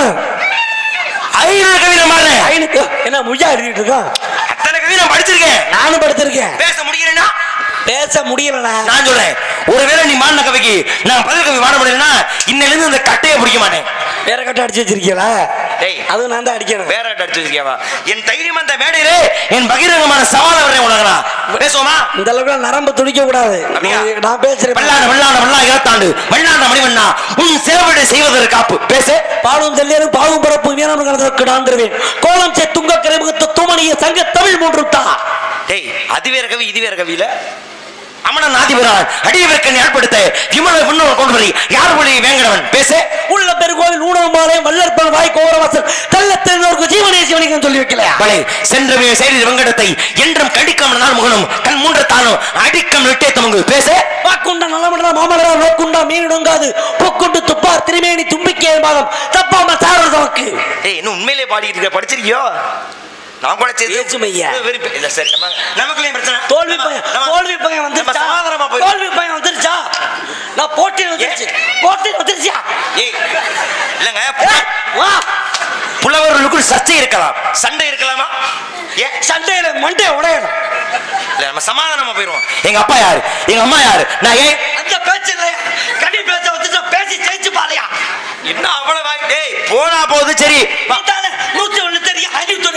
Speaker 3: ஐநூறு கவி நான் பாடுறேன்
Speaker 1: ஐநூத்தி என்ன முய்யா எழுதிட்டு இருக்கான்
Speaker 3: அத்தனை கவி நான் படிச்சிருக்கேன்
Speaker 1: நானும் படுத்திருக்கேன்
Speaker 3: பேச முடியலன்னா
Speaker 1: பேச முடியலடா
Speaker 3: நான் சொல்றேன் ஒருவேளை நீ மாடின கவிக்கு நான் பதில் கவி பாட முடியலன்னா இன்னையில இருந்து இந்த கட்டையை பிடிக்க மாட்டேன்
Speaker 1: வேற கட்ட அடிச்சு வச்சிருக்கீங்களா
Speaker 3: டேய்.
Speaker 1: அதுவும் நான் தான் அடிக்கணும்
Speaker 3: வேற அடிச்சு வச்சிருக்கியாவா என் தைரியம் அந்த மேடையிலே என் பகிரங்கமான சவாலை வர்றேன் உனக்கு நான் பேசுவோமா
Speaker 1: இந்த அளவுக்கு நரம்பு துடிக்க கூடாது
Speaker 3: அப்படியா?
Speaker 1: நான் பேசுறேன்
Speaker 3: வெள்ளாண்ட வெள்ளாண்ட வெள்ளா இறத்தாண்டு வெள்ளாண்ட மணிவண்ணா உன் சேவடை செய்வதற்கு காப்பு பேசு
Speaker 1: பாடும் தெல்லியரும் பாவும் பரப்பு வீரம் கலந்ததற்கு நான்கிறேன் கோலம் சே துங்க கரைமுகத்து தூமணிய சங்க தமிழ் மூன்று தா
Speaker 3: டேய் அது வேற கவி இது வேற கவியில அமன நாதிபுரான் அடியவர்க்கன் ஏற்படுத்த விமல விண்ணோர் கொண்டு வரி யார் மொழி வேங்கடவன் பேசு
Speaker 1: உள்ள பெருகோவில் ஊனவ மாலை வல்லற்பன் வாய் கோரவாசல் கள்ளத்தென்னோருக்கு ஜீவனே சிவனிகம் சொல்லி வைக்கலையா
Speaker 3: பலே சென்றவே செயலில் வெங்கடத்தை என்றும் கடிக்கம் நாள் முகனும் கண் மூன்ற தானும் அடிக்கம் விட்டே தமங்கு பேசு
Speaker 1: வாக்குண்ட நலமடா மாமலரா நோக்குண்டா மீனிடுங்காது பூக்குண்டு துப்பார் திருமேனி தும்பிக்கை பாகம் தப்பாம சாரல் தமக்கு
Speaker 3: ஏய் இன்னும் உண்மையிலே பாடிட்டு இருக்க படிச்சிருக்கியோ நான் கூட சரி
Speaker 1: ஏசுமையா.
Speaker 3: வெரி இல்ல சரி நம்ம நமக்குள்ளேயும் பிரச்சனை
Speaker 1: தோல்வி
Speaker 3: நம்ம-
Speaker 1: பையன்
Speaker 3: நம்ம-
Speaker 1: தோல்வி பையன்
Speaker 3: நம்ம
Speaker 1: வந்துருச்சா
Speaker 3: சமாதானமா போய்
Speaker 1: தோல்வி பையன் வந்துருச்சா நான் போட்டியில் வந்துருச்சு போட்டியில் வந்துருச்சா
Speaker 3: ஏய் இல்லங்க
Speaker 1: ஏய், வா
Speaker 3: புலவர்களுக்குள் சர்ச்சை இருக்கலாம் சண்டை இருக்கலாமா ஏன்
Speaker 1: சண்டையில மண்டே உடையணும்
Speaker 3: இல்ல நம்ம சமாதானமா போயிருவோம் எங்க அப்பா யாரு எங்க அம்மா யாரு நான் ஏன்
Speaker 1: அந்த பேச்சு இல்லையா கடி பேச வந்துச்சு பேசி ஜெயிச்சு பாலையா
Speaker 3: என்ன அவ்வளவு வாய்- டேய் போனா போகுது சரி வா.
Speaker 1: இதால நூத்தி ஒண்ணு தெரியும் ஐநூத்தி ஒண்ணு தெரியும் சொன்ன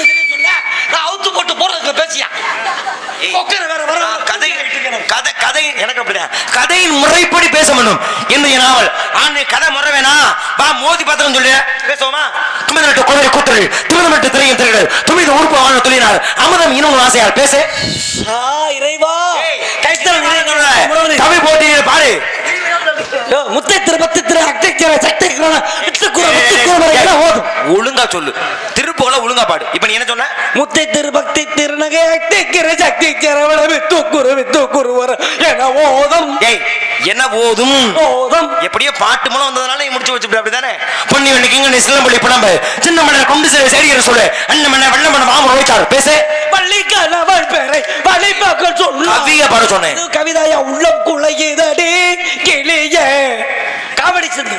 Speaker 1: ஏன், நான் அவுத்து போட்டு போறதுக்கு பேசியா
Speaker 3: ஏய்.
Speaker 1: உட்கார வேற வர
Speaker 3: ஆ, கதை கதை கதை எனக்கு அப்படிதான் கதையின் முறைப்படி பேச வேண்டும் இன்றைய நாவல் ஆண்டு கதை முறை வேணா வா மோதி பாத்திரம் சொல்லு பேசுவோமா துமிதமிட்டு குதிரை கூத்தல் துமிதமிட்டு திரையும் திரைகள் துமித உறுப்பு வாழ துளினார் அமுதம் இன்னும் ஆசையால் பேசு
Speaker 1: ஆ, இறைவா
Speaker 3: ஏய்,
Speaker 1: கைத்தல்
Speaker 3: கவி போட்டியில் பாடு
Speaker 1: முத்தை திரு பத்து திரு அக்தை திரு சட்டை கிரண இத்துக்குற முத்துக்குற எல்லாம் ஓதும்
Speaker 3: ஒழுங்கா சொல்லு திருப்புகளை ஒழுங்கா பாடு இப்ப நீ என்ன சொன்ன
Speaker 1: முத்தை திரு பக்தி திருநகை அக்தை கிர சக்தி கிரவண வித்துக்குரு வித்துக்குரு வர என ஓதம்
Speaker 3: ஏய் என்ன போதும்
Speaker 1: ஓதம்
Speaker 3: எப்படியோ பாட்டு மூலம் வந்ததுனால நீ முடிச்சு வச்சுட்டு அப்படிதானே பொன்னி வண்டிக்கு நீ சிலம்பள்ளி பணம்பு சின்ன மன்னர் கொண்டு சில சேடிக்கிற சொல்லு அண்ணன் மன்னர் வெள்ள மன்னர் மாமன் ரோய்ச்சார் பேசு
Speaker 1: பள்ளி கணவள் பேரை வழிபாக்க சொல்ல
Speaker 3: கவிய பாட சொன்னேன்
Speaker 1: இது கவிதாயா உள்ளம் குழையுதடி கிளிய காவடி சிந்து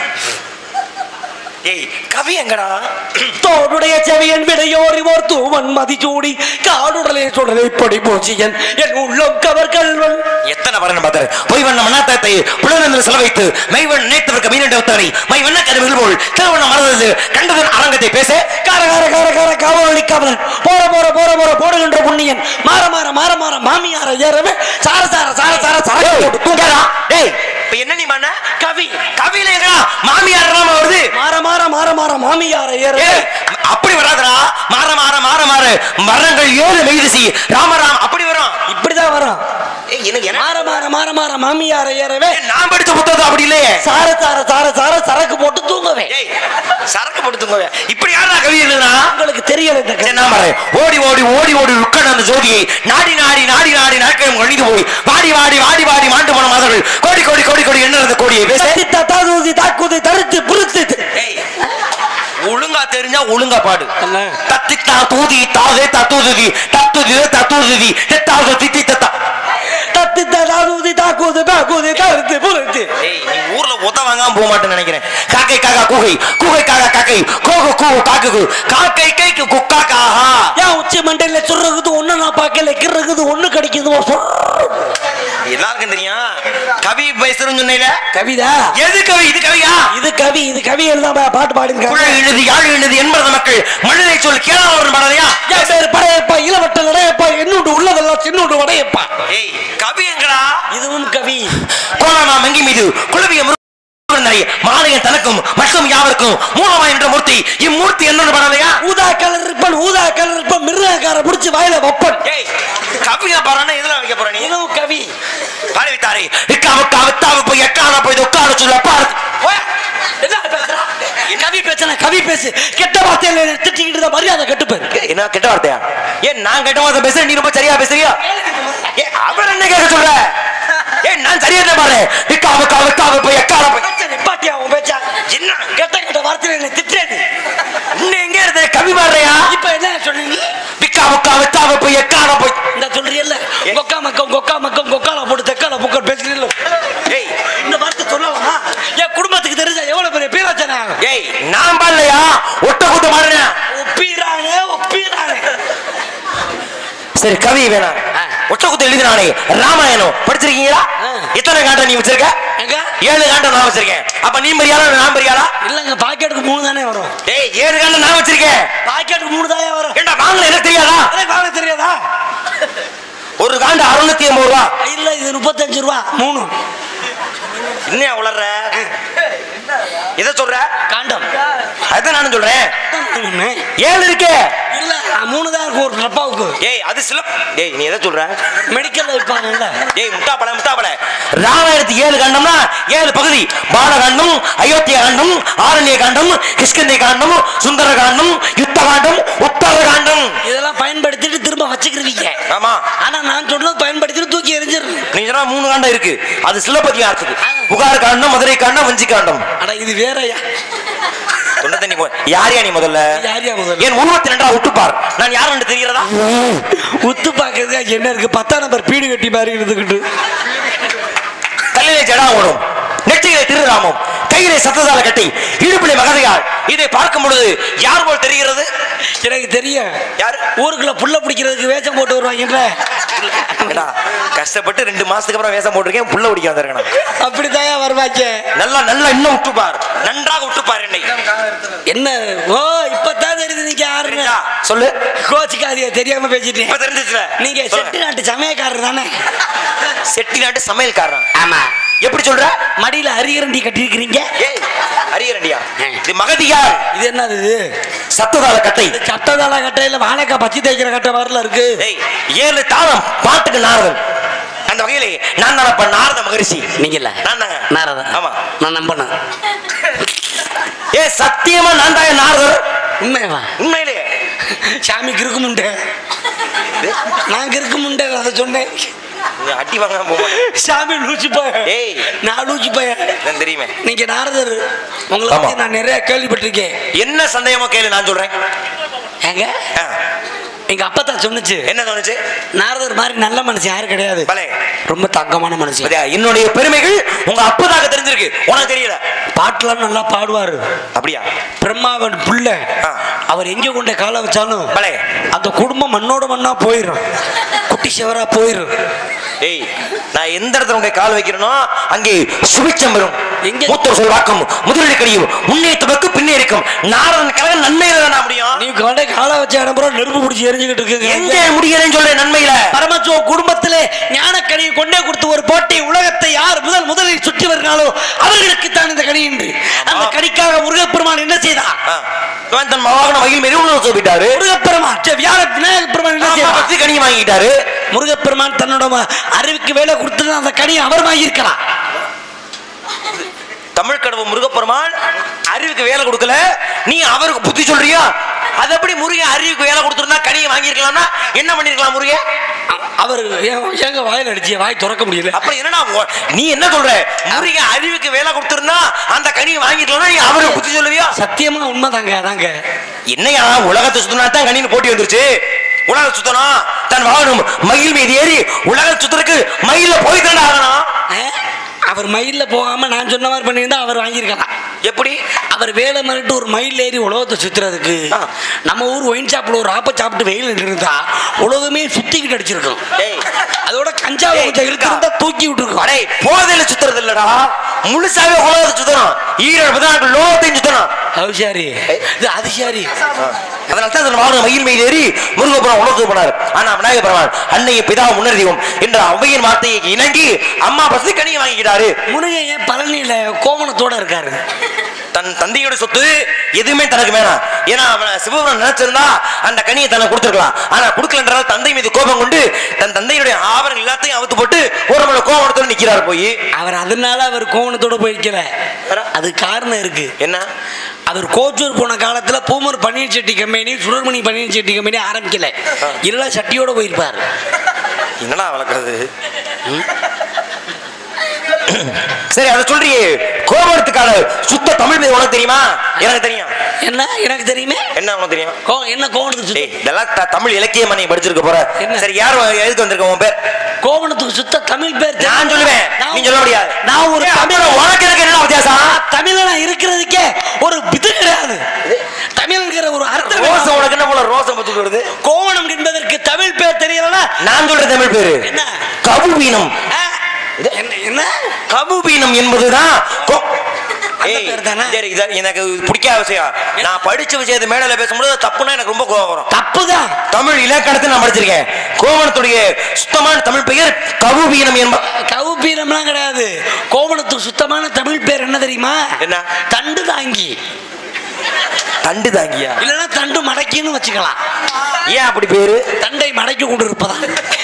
Speaker 3: ஏய் கவி எங்கடா
Speaker 1: தோடுடைய செவியன் விடையோரி ஓர் தூவன் மதிச்சூடி காடுடலே சுடலை பொடி பூச்சியன் என் உள்ளம் கவர் கல்வன்
Speaker 3: எத்தனை வரணும் பார்த்தாரு பொய் வண்ண மன்னாத்தத்தை புலனந்திர செலவைத்து மைவன் நினைத்தவருக்கு மீனண்ட ஒத்தவரை மை வண்ண கருவிகள் போல் திருவண்ணம் மறந்தது கண்டதன் அரங்கத்தை பேச
Speaker 1: கார கார கார கார காவலி காவலன் போற போற போற போற போடுகின்ற புண்ணியன் மாற மாற மாற மாற மாமியார ஏறவே சார சார சார சார சார போட்டு
Speaker 3: தூங்காதா டேய் இப்ப என்ன நீ பண்ண
Speaker 1: கவி
Speaker 3: கவியில எங்கடா மாமியார் எல்லாம் வருது
Speaker 1: மாற மாற மாற மாற மாமியார ஏறவே
Speaker 3: ஏய், அப்படி வராதுடா மாற மாற மாற மாற மரங்கள் ஏழு மெய்திசி ராமராம் அப்படி வரும்
Speaker 1: இப்படிதான் வரும்
Speaker 3: ஏய், எனக்கு என்ன
Speaker 1: மாற மாற மாற மாற மாமியார ஏறவே
Speaker 3: ஏய், நான் படிச்ச புத்தகம் அப்படி இல்லையே
Speaker 1: சார சார சார சார சரக்கு போட்டு தூங்கவே
Speaker 3: ஏய் சரக்கு படுத்துங்க இப்படி யாரா கவி எழுதுனா
Speaker 1: உங்களுக்கு தெரியல இந்த கதை.
Speaker 3: என்ன மறை ஓடி ஓடி ஓடி ஓடி ருக்கன் அந்த ஜோதியை நாடி நாடி நாடி நாடி நாட்களும் ஒழிந்து போய் வாடி வாடி வாடி வாடி மாண்டு போன மாதர்கள் கோடி கோடி கோடி கோடி என்ன இருந்த கோடியை பேச
Speaker 1: தத்தி தத்தாதூதி தாக்குதி தடுத்து புறுத்து
Speaker 3: ஏய், ஒழுங்கா தெரிஞ்சா ஒழுங்கா பாடு
Speaker 1: என்ன?
Speaker 3: தத்தி தா தூதி தாதே தத்துதி தத்துதி தத்துதி தெத்தாவது தித்தி தத்தா
Speaker 1: தத்தி தத்தாதூதி தாக்குதி தாக்குதி தடுத்து புறுத்து
Speaker 3: ஏய் நீ ஊர்ல உத வாங்காம போக மாட்டேன்னு நினைக்கிறேன் காக்கை காக்கா கூகை கூகை காக்கா காக்கை கோகு கூ காக்கு காக்கை கைக்கு குக்கா காஹா
Speaker 1: ஏன் உச்சி மண்டையில சுருகுது ஒண்ணு நான் பார்க்கல கிருகுது ஒண்ணு கிடைக்குது
Speaker 3: எல்லாருக்கும் தெரியும் கவி பேசுறேன்னு சொன்னீல
Speaker 1: கவிதா
Speaker 3: எது கவி இது கவியா
Speaker 1: இது கவி இது கவி எழுதாம பாட்டு
Speaker 3: குழல்
Speaker 1: பாடிருக்காங்க
Speaker 3: எழுது யாழ் எழுது என்பது மக்கள் மனிதை சொல் கேளாதவன் பாடலையா
Speaker 1: என் பேர் படையப்பா இளவட்ட நடையப்பா என்னோடு உள்ளதெல்லாம் சின்னோடு வடையப்பா
Speaker 3: ஏய் கவி எங்கடா
Speaker 1: இதுவும் கவி
Speaker 3: கோலாமா மங்கி மீது குழவிய முருகனை மாலையன் தனக்கும் மற்றும் யாவருக்கும் மூலமா என்ற மூர்த்தி இம்மூர்த்தி என்னன்னு பாடலையா
Speaker 1: ஊதா கலர் இருப்பன் ஊதா கலர் இருப்பன் மிருகக்கார புடிச்சு வாயில வப்பன்
Speaker 3: ஏய் கவியா பாடுறா எதுல வைக்க போற நீ
Speaker 1: இதுவும் கவி
Speaker 3: பாடி வித்தாரே இக்காவுக்கா வித்தாவு போய் எக்கான போய் உட்கார சொல்ல பாரு
Speaker 1: ஓய், என்ன பேசுற? கவி பேசுன கவி பேசு கெட்ட வார்த்தையில திட்டிக்கிட்டு இருந்தா மரியாதை கட்டுப்பேன்
Speaker 3: என்ன கெட்ட வார்த்தையா ஏன் நான் கெட்ட வார்த்தை பேசுறேன் நீ ரொம்ப சரியா பேசுறியா ஏ அவர் என்ன கேட்க சொல்ற ஏன் நான் சரியா தான் பாரு இக்காவுக்கா வித்தாவு போய் எக்கான போய்
Speaker 1: நிப்பாட்டியா உன் பேச்சா
Speaker 3: என்ன
Speaker 1: கெட்ட கெட்ட வார்த்தையில என்ன திட்டேன்
Speaker 3: இன்னும் எங்க இருந்த கவி பாடுறியா
Speaker 1: இப்ப என்ன சொன்ன நீ
Speaker 3: பிக்கா முக்கா வித்தாவு போய் எக்கான போய்
Speaker 1: இந்த சொல்றியல்ல கொக்கா மக்கம் கொக்கா மக்கம் கொக்கால போட்டு தெக்கால புக்கர் பேசுறீல்ல
Speaker 3: ஏய்
Speaker 1: இந்த வார்த்தை சொல்லலாமா என் குடும்பத்துக்கு தெரிஞ்சா எவ்வளவு பெரிய பீராச்சனை
Speaker 3: ஏய் நான் பாடலையா ஒட்ட கூட்ட மாடுறேன்
Speaker 1: ஒப்பீரானே ஒப்பீரானே
Speaker 3: சரி கவி வேணாம் ஒட்ட குத்து எழுதினானே ராமாயணம் படிச்சிருக்கீங்களா
Speaker 1: ஆ.
Speaker 3: எத்தனை காண்டம் நீ வச்சிருக்க
Speaker 1: எங்க
Speaker 3: ஏழு காண்டம் நான் வச்சிருக்கேன் அப்ப நீ பெரியாளா நான் பெரியாளா
Speaker 1: இல்லங்க பாக்கெட்டுக்கு மூணு தானே வரும்
Speaker 3: ஏய் ஏழு காண்டம் நான் வச்சிருக்கேன்
Speaker 1: பாக்கெட்டுக்கு மூணு தானே வரும்
Speaker 3: ஏண்டா வாங்கல எனக்கு தெரியாதா
Speaker 1: அதே வாங்க தெரியாதா
Speaker 3: ஒரு காண்டு அறுநூத்தி ஐம்பது ரூபா
Speaker 1: இல்ல இது முப்பத்தஞ்சு ரூபா மூணு
Speaker 3: என்ன உளர்ற எதை சொல்ற
Speaker 1: காண்டம்
Speaker 3: அதான் நானும் சொல்றேன்
Speaker 1: ஒண்ணு.
Speaker 3: ஏழு இருக்கே
Speaker 1: இல்ல மூணு தான் இருக்கும் ஒரு டப்பாவுக்கு
Speaker 3: ஏய் அது சில ஏய் நீ எதை சொல்ற
Speaker 1: மெடிக்கல்ல வைப்பாங்கல்ல
Speaker 3: ஏய் முட்டாப்பட முட்டாப்பட ராமாயணத்து ஏழு காண்டம்னா ஏழு பகுதி பாலகாண்டம் அயோத்திய காண்டம் ஆரண்ய காண்டம் கிஷ்கந்தை காண்டம் சுந்தர காண்டம் யுத்த காண்டம் உத்தர காண்டம்
Speaker 1: இதெல்லாம் பயன்படுத்திட்டு திரும்ப வச்சுக்கிருவீங்க
Speaker 3: ஆமா
Speaker 1: ஆனா நான் சொன்னது பயன்படுத்திட்டு தூக்கி எரிஞ்சிடுறேன்
Speaker 3: நீ சொன்னா மூணு காண்டம் இருக்கு அது சிலப்பதிகாரத்துக்கு புகார் காண்டம் மதுரை காண்டம் வஞ்சி காண்டம்
Speaker 1: அட இது வேறயா
Speaker 3: தொண்டை தண்ணி போ யாரியா நீ முதல்ல
Speaker 1: யாரியா முதல்ல
Speaker 3: என் உருவத்தி ரெண்டா விட்டுப்பார் நான் யாருன்னு தெரிகிறதா
Speaker 1: உத்து பாக்குறதுக்கு என்ன இருக்கு பத்தாம் நம்பர் பீடு கட்டி மாதிரி இருந்துகிட்டு
Speaker 3: கல்லிலே ஜடா ஓடும் நெற்றியிலே திருராமம் கையிலே சத்ததால கட்டி இடுப்பிலே மகதையாள் இதை பார்க்கும் பொழுது யார் போல் தெரிகிறது
Speaker 1: எனக்கு தெரியும்
Speaker 3: யாரு
Speaker 1: ஊருக்குள்ள புள்ள பிடிக்கிறதுக்கு வேஷம் போட்டு வருவாங்கன்ற
Speaker 3: ஏடா, கஷ்டப்பட்டு ரெண்டு மாசத்துக்கு அப்புறம் வேஷம் போட்டிருக்கேன் புள்ள பிடிக்க வந்திருக்கணும்
Speaker 1: அப்படித்தாயா வருவாங்க
Speaker 3: நல்லா நல்லா இன்னும் விட்டுப்பார் நன்றாக விட்டுப்பார் என்னை
Speaker 1: என்ன ஓ இப்பதான் தெரியுது நீங்க யாருன்னு
Speaker 3: தெரியுதா? சொல்லு
Speaker 1: கோச்சிக்காதிய தெரியாம பேசிட்டேன்
Speaker 3: இப்ப தெரிஞ்சிச்சுல
Speaker 1: நீங்க செட்டு நாட்டு சமயக்காரர் தானே
Speaker 3: செட்டி நாட்டு சமையல்காரன்
Speaker 1: ஆமா
Speaker 3: எப்படி சொல்ற
Speaker 1: மடியில அரியரண்டி கட்டியிருக்கிறீங்க
Speaker 3: ஏய் அரியரண்டியா இது மகதியார்
Speaker 1: இது என்னது இது
Speaker 3: சத்ததால கட்டை
Speaker 1: இது சட்டதால கட்டையில வாழைக்காய் பச்சி தேய்க்கிற கட்டை மாதிரில இருக்கு
Speaker 3: ஏய் ஏழு தாளம் பாட்டுக்கு நாரதன் அந்த வகையிலே நான் தானப்ப நாரத மகரிஷி
Speaker 1: நீங்க இல்ல
Speaker 3: நான் தாங்க
Speaker 1: நாரதா
Speaker 3: ஆமா
Speaker 1: நான் நம்பணும்
Speaker 3: ஏ சத்தியமா நான் தாங்க நாரதர்
Speaker 1: உண்மையவா
Speaker 3: உண்மையிலே
Speaker 1: சாமி கிறுக்கு முண்டை நான் கிறுக்கு முண்டை அதை சொன்னேன்
Speaker 3: நீ அடி வாங்க போக
Speaker 1: சாமி லூச்சு போய
Speaker 3: ஏய்.
Speaker 1: நான் லூச்சு போய
Speaker 3: எனக்கு தெரியுமே
Speaker 1: நீங்க நாரதர் உங்களை
Speaker 3: ஆமா.
Speaker 1: பத்தி நான் நிறைய கேள்விப்பட்டிருக்கேன்
Speaker 3: என்ன சந்தேகமோ கேளு நான் சொல்றேன்
Speaker 1: ஏங்க
Speaker 3: ஆ,
Speaker 1: எங்க அப்பா தான் சொன்னுச்சு
Speaker 3: என்ன தோணுச்சு
Speaker 1: நாரதர் மாதிரி நல்ல மனுஷன் யாரும் கிடையாது
Speaker 3: பலே
Speaker 1: ரொம்ப தங்கமான மனுஷன்
Speaker 3: பாத்தியா, என்னுடைய பெருமைகள் உங்க அப்பதாக தெரிஞ்சிருக்கு உனக்கு தெரியல
Speaker 1: பாட்டுலாம் நல்லா பாடுவாரு
Speaker 3: அப்படியா
Speaker 1: பிரம்மாவன் புள்ள
Speaker 3: ஆ.
Speaker 1: அவர் எங்க கொண்ட காலை வச்சாலும்
Speaker 3: பலே
Speaker 1: அந்த குடும்பம் மண்ணோட மண்ணா போயிடும் குட்டி சிவரா போயிடும்
Speaker 3: ஏய் நான் எந்த இடத்துல உங்க கால் வைக்கிறேனோ அங்கே சுபிச்சம் வரும்
Speaker 1: எங்க?
Speaker 3: மூத்தோர் சொல்வாக்கம் முதலீடு கடியும் முன்னே துவக்கு பின்னே இருக்கும் நாரதன் கழக நன்மையில தானே முடியும்
Speaker 1: நீ கொண்டே காலை வச்ச இடம் பூரா நெருப்பு பிடிச்சி எரிஞ்சுக்கிட்டு
Speaker 3: எங்க
Speaker 1: இருக்கு
Speaker 3: முடியலன்னு சொல்றேன் நன்மையில
Speaker 1: பரமச்சோ குடும்பத்திலே ஞானக்கனியை கொண்டே கொடுத்து ஒரு போட்டி உலகத்தை யார் முதல் முதலில் சுற்றி வருகிறாளோ அவர்களுக்கு தான் இந்த கனி என்று அந்த
Speaker 3: ஆமா.
Speaker 1: கனிக்காக முருகப்பெருமான் என்ன செய்தான்
Speaker 3: ஆ, இவன் தன் மகன மகிழ் மாரி உணவு சொல்லிட்டாரு
Speaker 1: முருகப்பெருமான் சே, வியாழ விநாயகப் பெருமான் என்ன செய்தான்
Speaker 3: பத்தி கனி வாங்கிட்டாரு
Speaker 1: முருகப்பெருமான் தன்னோட ம- அறிவுக்கு வேலை கொடுத்தது அந்த கனியை அவர் வாங்கியிருக்கலாம்
Speaker 3: தமிழ் கடவுள் முருகப்பெருமான் அறிவுக்கு வேலை கொடுக்கல நீ அவருக்கு புத்தி சொல்றியா அது எப்படி முருகன் அறிவுக்கு வேலை கொடுத்திருந்தா கனியை வாங்கியிருக்கலாம்னா என்ன பண்ணிருக்கலாம் முருகன்
Speaker 1: அ- அவர் ஏன் ஏங்க வாயில் அடிச்சு வாய் திறக்க முடியல
Speaker 3: அப்புறம் என்னடா உ- நீ என்ன சொல்ற முருகன் அறிவுக்கு வேலை கொடுத்திருந்தா அந்த கனியை வாங்கிருக்கலாம் நீ அவருக்கு புத்தி சொல்லுவியா
Speaker 1: சத்தியமா உண்மைதாங்க அதாங்க
Speaker 3: என்னையா உலகத்தை சுத்தினா தான் கணினி போட்டி வந்துருச்சு உலக சுத்தணும் தன் வாகனம் மயில் மீது ஏறி உலக சுத்தருக்கு மயில போய் தானே ஆகணும்
Speaker 1: ஆ? அவர் மயில்ல போகாம நான் சொன்ன மாதிரி பண்ணியிருந்தா அவர் வாங்கியிருக்கலாம்
Speaker 3: எப்படி
Speaker 1: அவர் வேலை மறிட்டு ஒரு மயில் ஏறி உலகத்தை சுத்துறதுக்கு
Speaker 3: ஆ.
Speaker 1: நம்ம ஊர் ஒயின் ஷாப்ல ஒரு ஆப்ப சாப்பிட்டு வெயில் இருந்தா உலகமே சுத்திக்கிட்டு அடிச்சிருக்கும்
Speaker 3: ஏய்.
Speaker 1: அதோட கஞ்சாவை
Speaker 3: ஏய்,
Speaker 1: கொஞ்சம்
Speaker 3: இருக்கா?
Speaker 1: இழுத்து தூக்கி விட்டுருக்கோம்
Speaker 3: அடே போதையில சுத்துறது இல்லடா முழுசாவே உலகத்தை சுத்தணும் ஈரோடு பதினாறு லோகத்தையும் சுத்தணும்
Speaker 1: அது சரி இது அது சரி
Speaker 3: அதனால தான் தன் வாகனம் மயில் மீது ஏறி முருகபுரம் உலகத்துக்கு போனார் ஆனா விநாயக பெருமான் அன்னையை பிதா முன்னர் தெய்வம் என்ற அவ்வையின் வார்த்தையை இணங்கி அம்மா பசி கனியை வாங்கிக்கிட்டாரு
Speaker 1: முருகன் ஏன் பழனியில கோவணத்தோட இருக்காரு
Speaker 3: தன் தந்தையோட சொத்து எதுவுமே தனக்கு வேணாம் ஏன்னா அவன் சிவபுரம் நினைச்சிருந்தா அந்த கனியை தனக்கு கொடுத்துருக்கலாம் ஆனா கொடுக்கலன்றதால தந்தை மீது கோபம் கொண்டு தன் தந்தையுடைய ஆபரணங்கள் எல்லாத்தையும் அவுத்து போட்டு ஒரு முறை கோபத்தோட நிக்கிறார் போய்
Speaker 1: அவர் அதனால அவர் கோவணத்தோட போயிருக்கல
Speaker 3: வேற?
Speaker 1: அது காரணம் இருக்கு
Speaker 3: என்ன
Speaker 1: அவர் கோச்சூர் போன காலத்துல பூமர் பன்னீர் செட்டி கம்பெனி சுடர்மணி பன்னீர் செட்டி கம்பெனி ஆரம்பிக்கல இல்ல சட்டியோட போயிருப்பார்
Speaker 3: என்னடா வளர்க்கறது சரி அதை சொல்றியே கோபத்துக்கான சுத்த தமிழ் பேர் உனக்கு தெரியுமா எனக்கு தெரியும்
Speaker 1: என்ன எனக்கு தெரியுமே
Speaker 3: என்ன உனக்கு தெரியும்
Speaker 1: கோ என்ன கோவணத்துக்கு சுத்த
Speaker 3: டேய் இதெல்லாம் த- தமிழ் இலக்கியம் நீ படிச்சிருக்க போற
Speaker 1: என்ன?
Speaker 3: சரி யார் எதுக்கு வந்திருக்க உன் பேர்
Speaker 1: கோவணத்துக்கு சுத்த தமிழ் பேர் தெரியுமா?
Speaker 3: நான் சொல்லுவேன்
Speaker 1: நான்
Speaker 3: நீ சொல்ல முடியாது
Speaker 1: நான் ஒரு
Speaker 3: ஏய்,
Speaker 1: தமிழ்
Speaker 3: அப்புறம் உனக்கு எனக்கு என்ன வித்தியாசம்
Speaker 1: தமிழனா இருக்கிறதுக்கே ஒரு இது கிடையாது தமிழ்ங்கிற ஒரு அர்த்தம்
Speaker 3: ரோசம்
Speaker 1: கிடையாது.
Speaker 3: உனக்கு என்ன போல ரோசம் பத்து வருது
Speaker 1: கோவணம் என்பதற்கு தமிழ் பேர் தெரியலனா
Speaker 3: நான் சொல்ற தமிழ் பேரு
Speaker 1: என்ன?
Speaker 3: கபுபீனம்
Speaker 1: ஆ, என்ன என்ன
Speaker 3: கபுபீனம் என்பதுதான் கோ-
Speaker 1: அந்த
Speaker 3: ஏய்,
Speaker 1: பேர் தானே?
Speaker 3: சரி, இது எனக்கு இது பிடிக்காத விஷயம் நான் படிச்ச விஷயத்தை மேடையில பேசும்போது தப்புன்னா எனக்கு ரொம்ப கோபம் வரும்
Speaker 1: தப்புதான்
Speaker 3: தமிழ் இலக்கணத்தை நான் படிச்சிருக்கேன் கோவணத்துடைய சுத்தமான தமிழ் பெயர் கவுபீனம் என்ப
Speaker 1: கவுப்பீரம்லாம் கிடையாது கோவணத்துக்கு சுத்தமான தமிழ் பேர் என்ன தெரியுமா
Speaker 3: என்ன?
Speaker 1: தண்டு தாங்கி
Speaker 3: தண்டு தாங்கியா
Speaker 1: இல்லைன்னா தண்டு மடக்கின்னு வச்சுக்கலாம்
Speaker 3: ஏன் அப்படி பேரு
Speaker 1: தண்டை மடக்கி கொண்டு இருப்பதா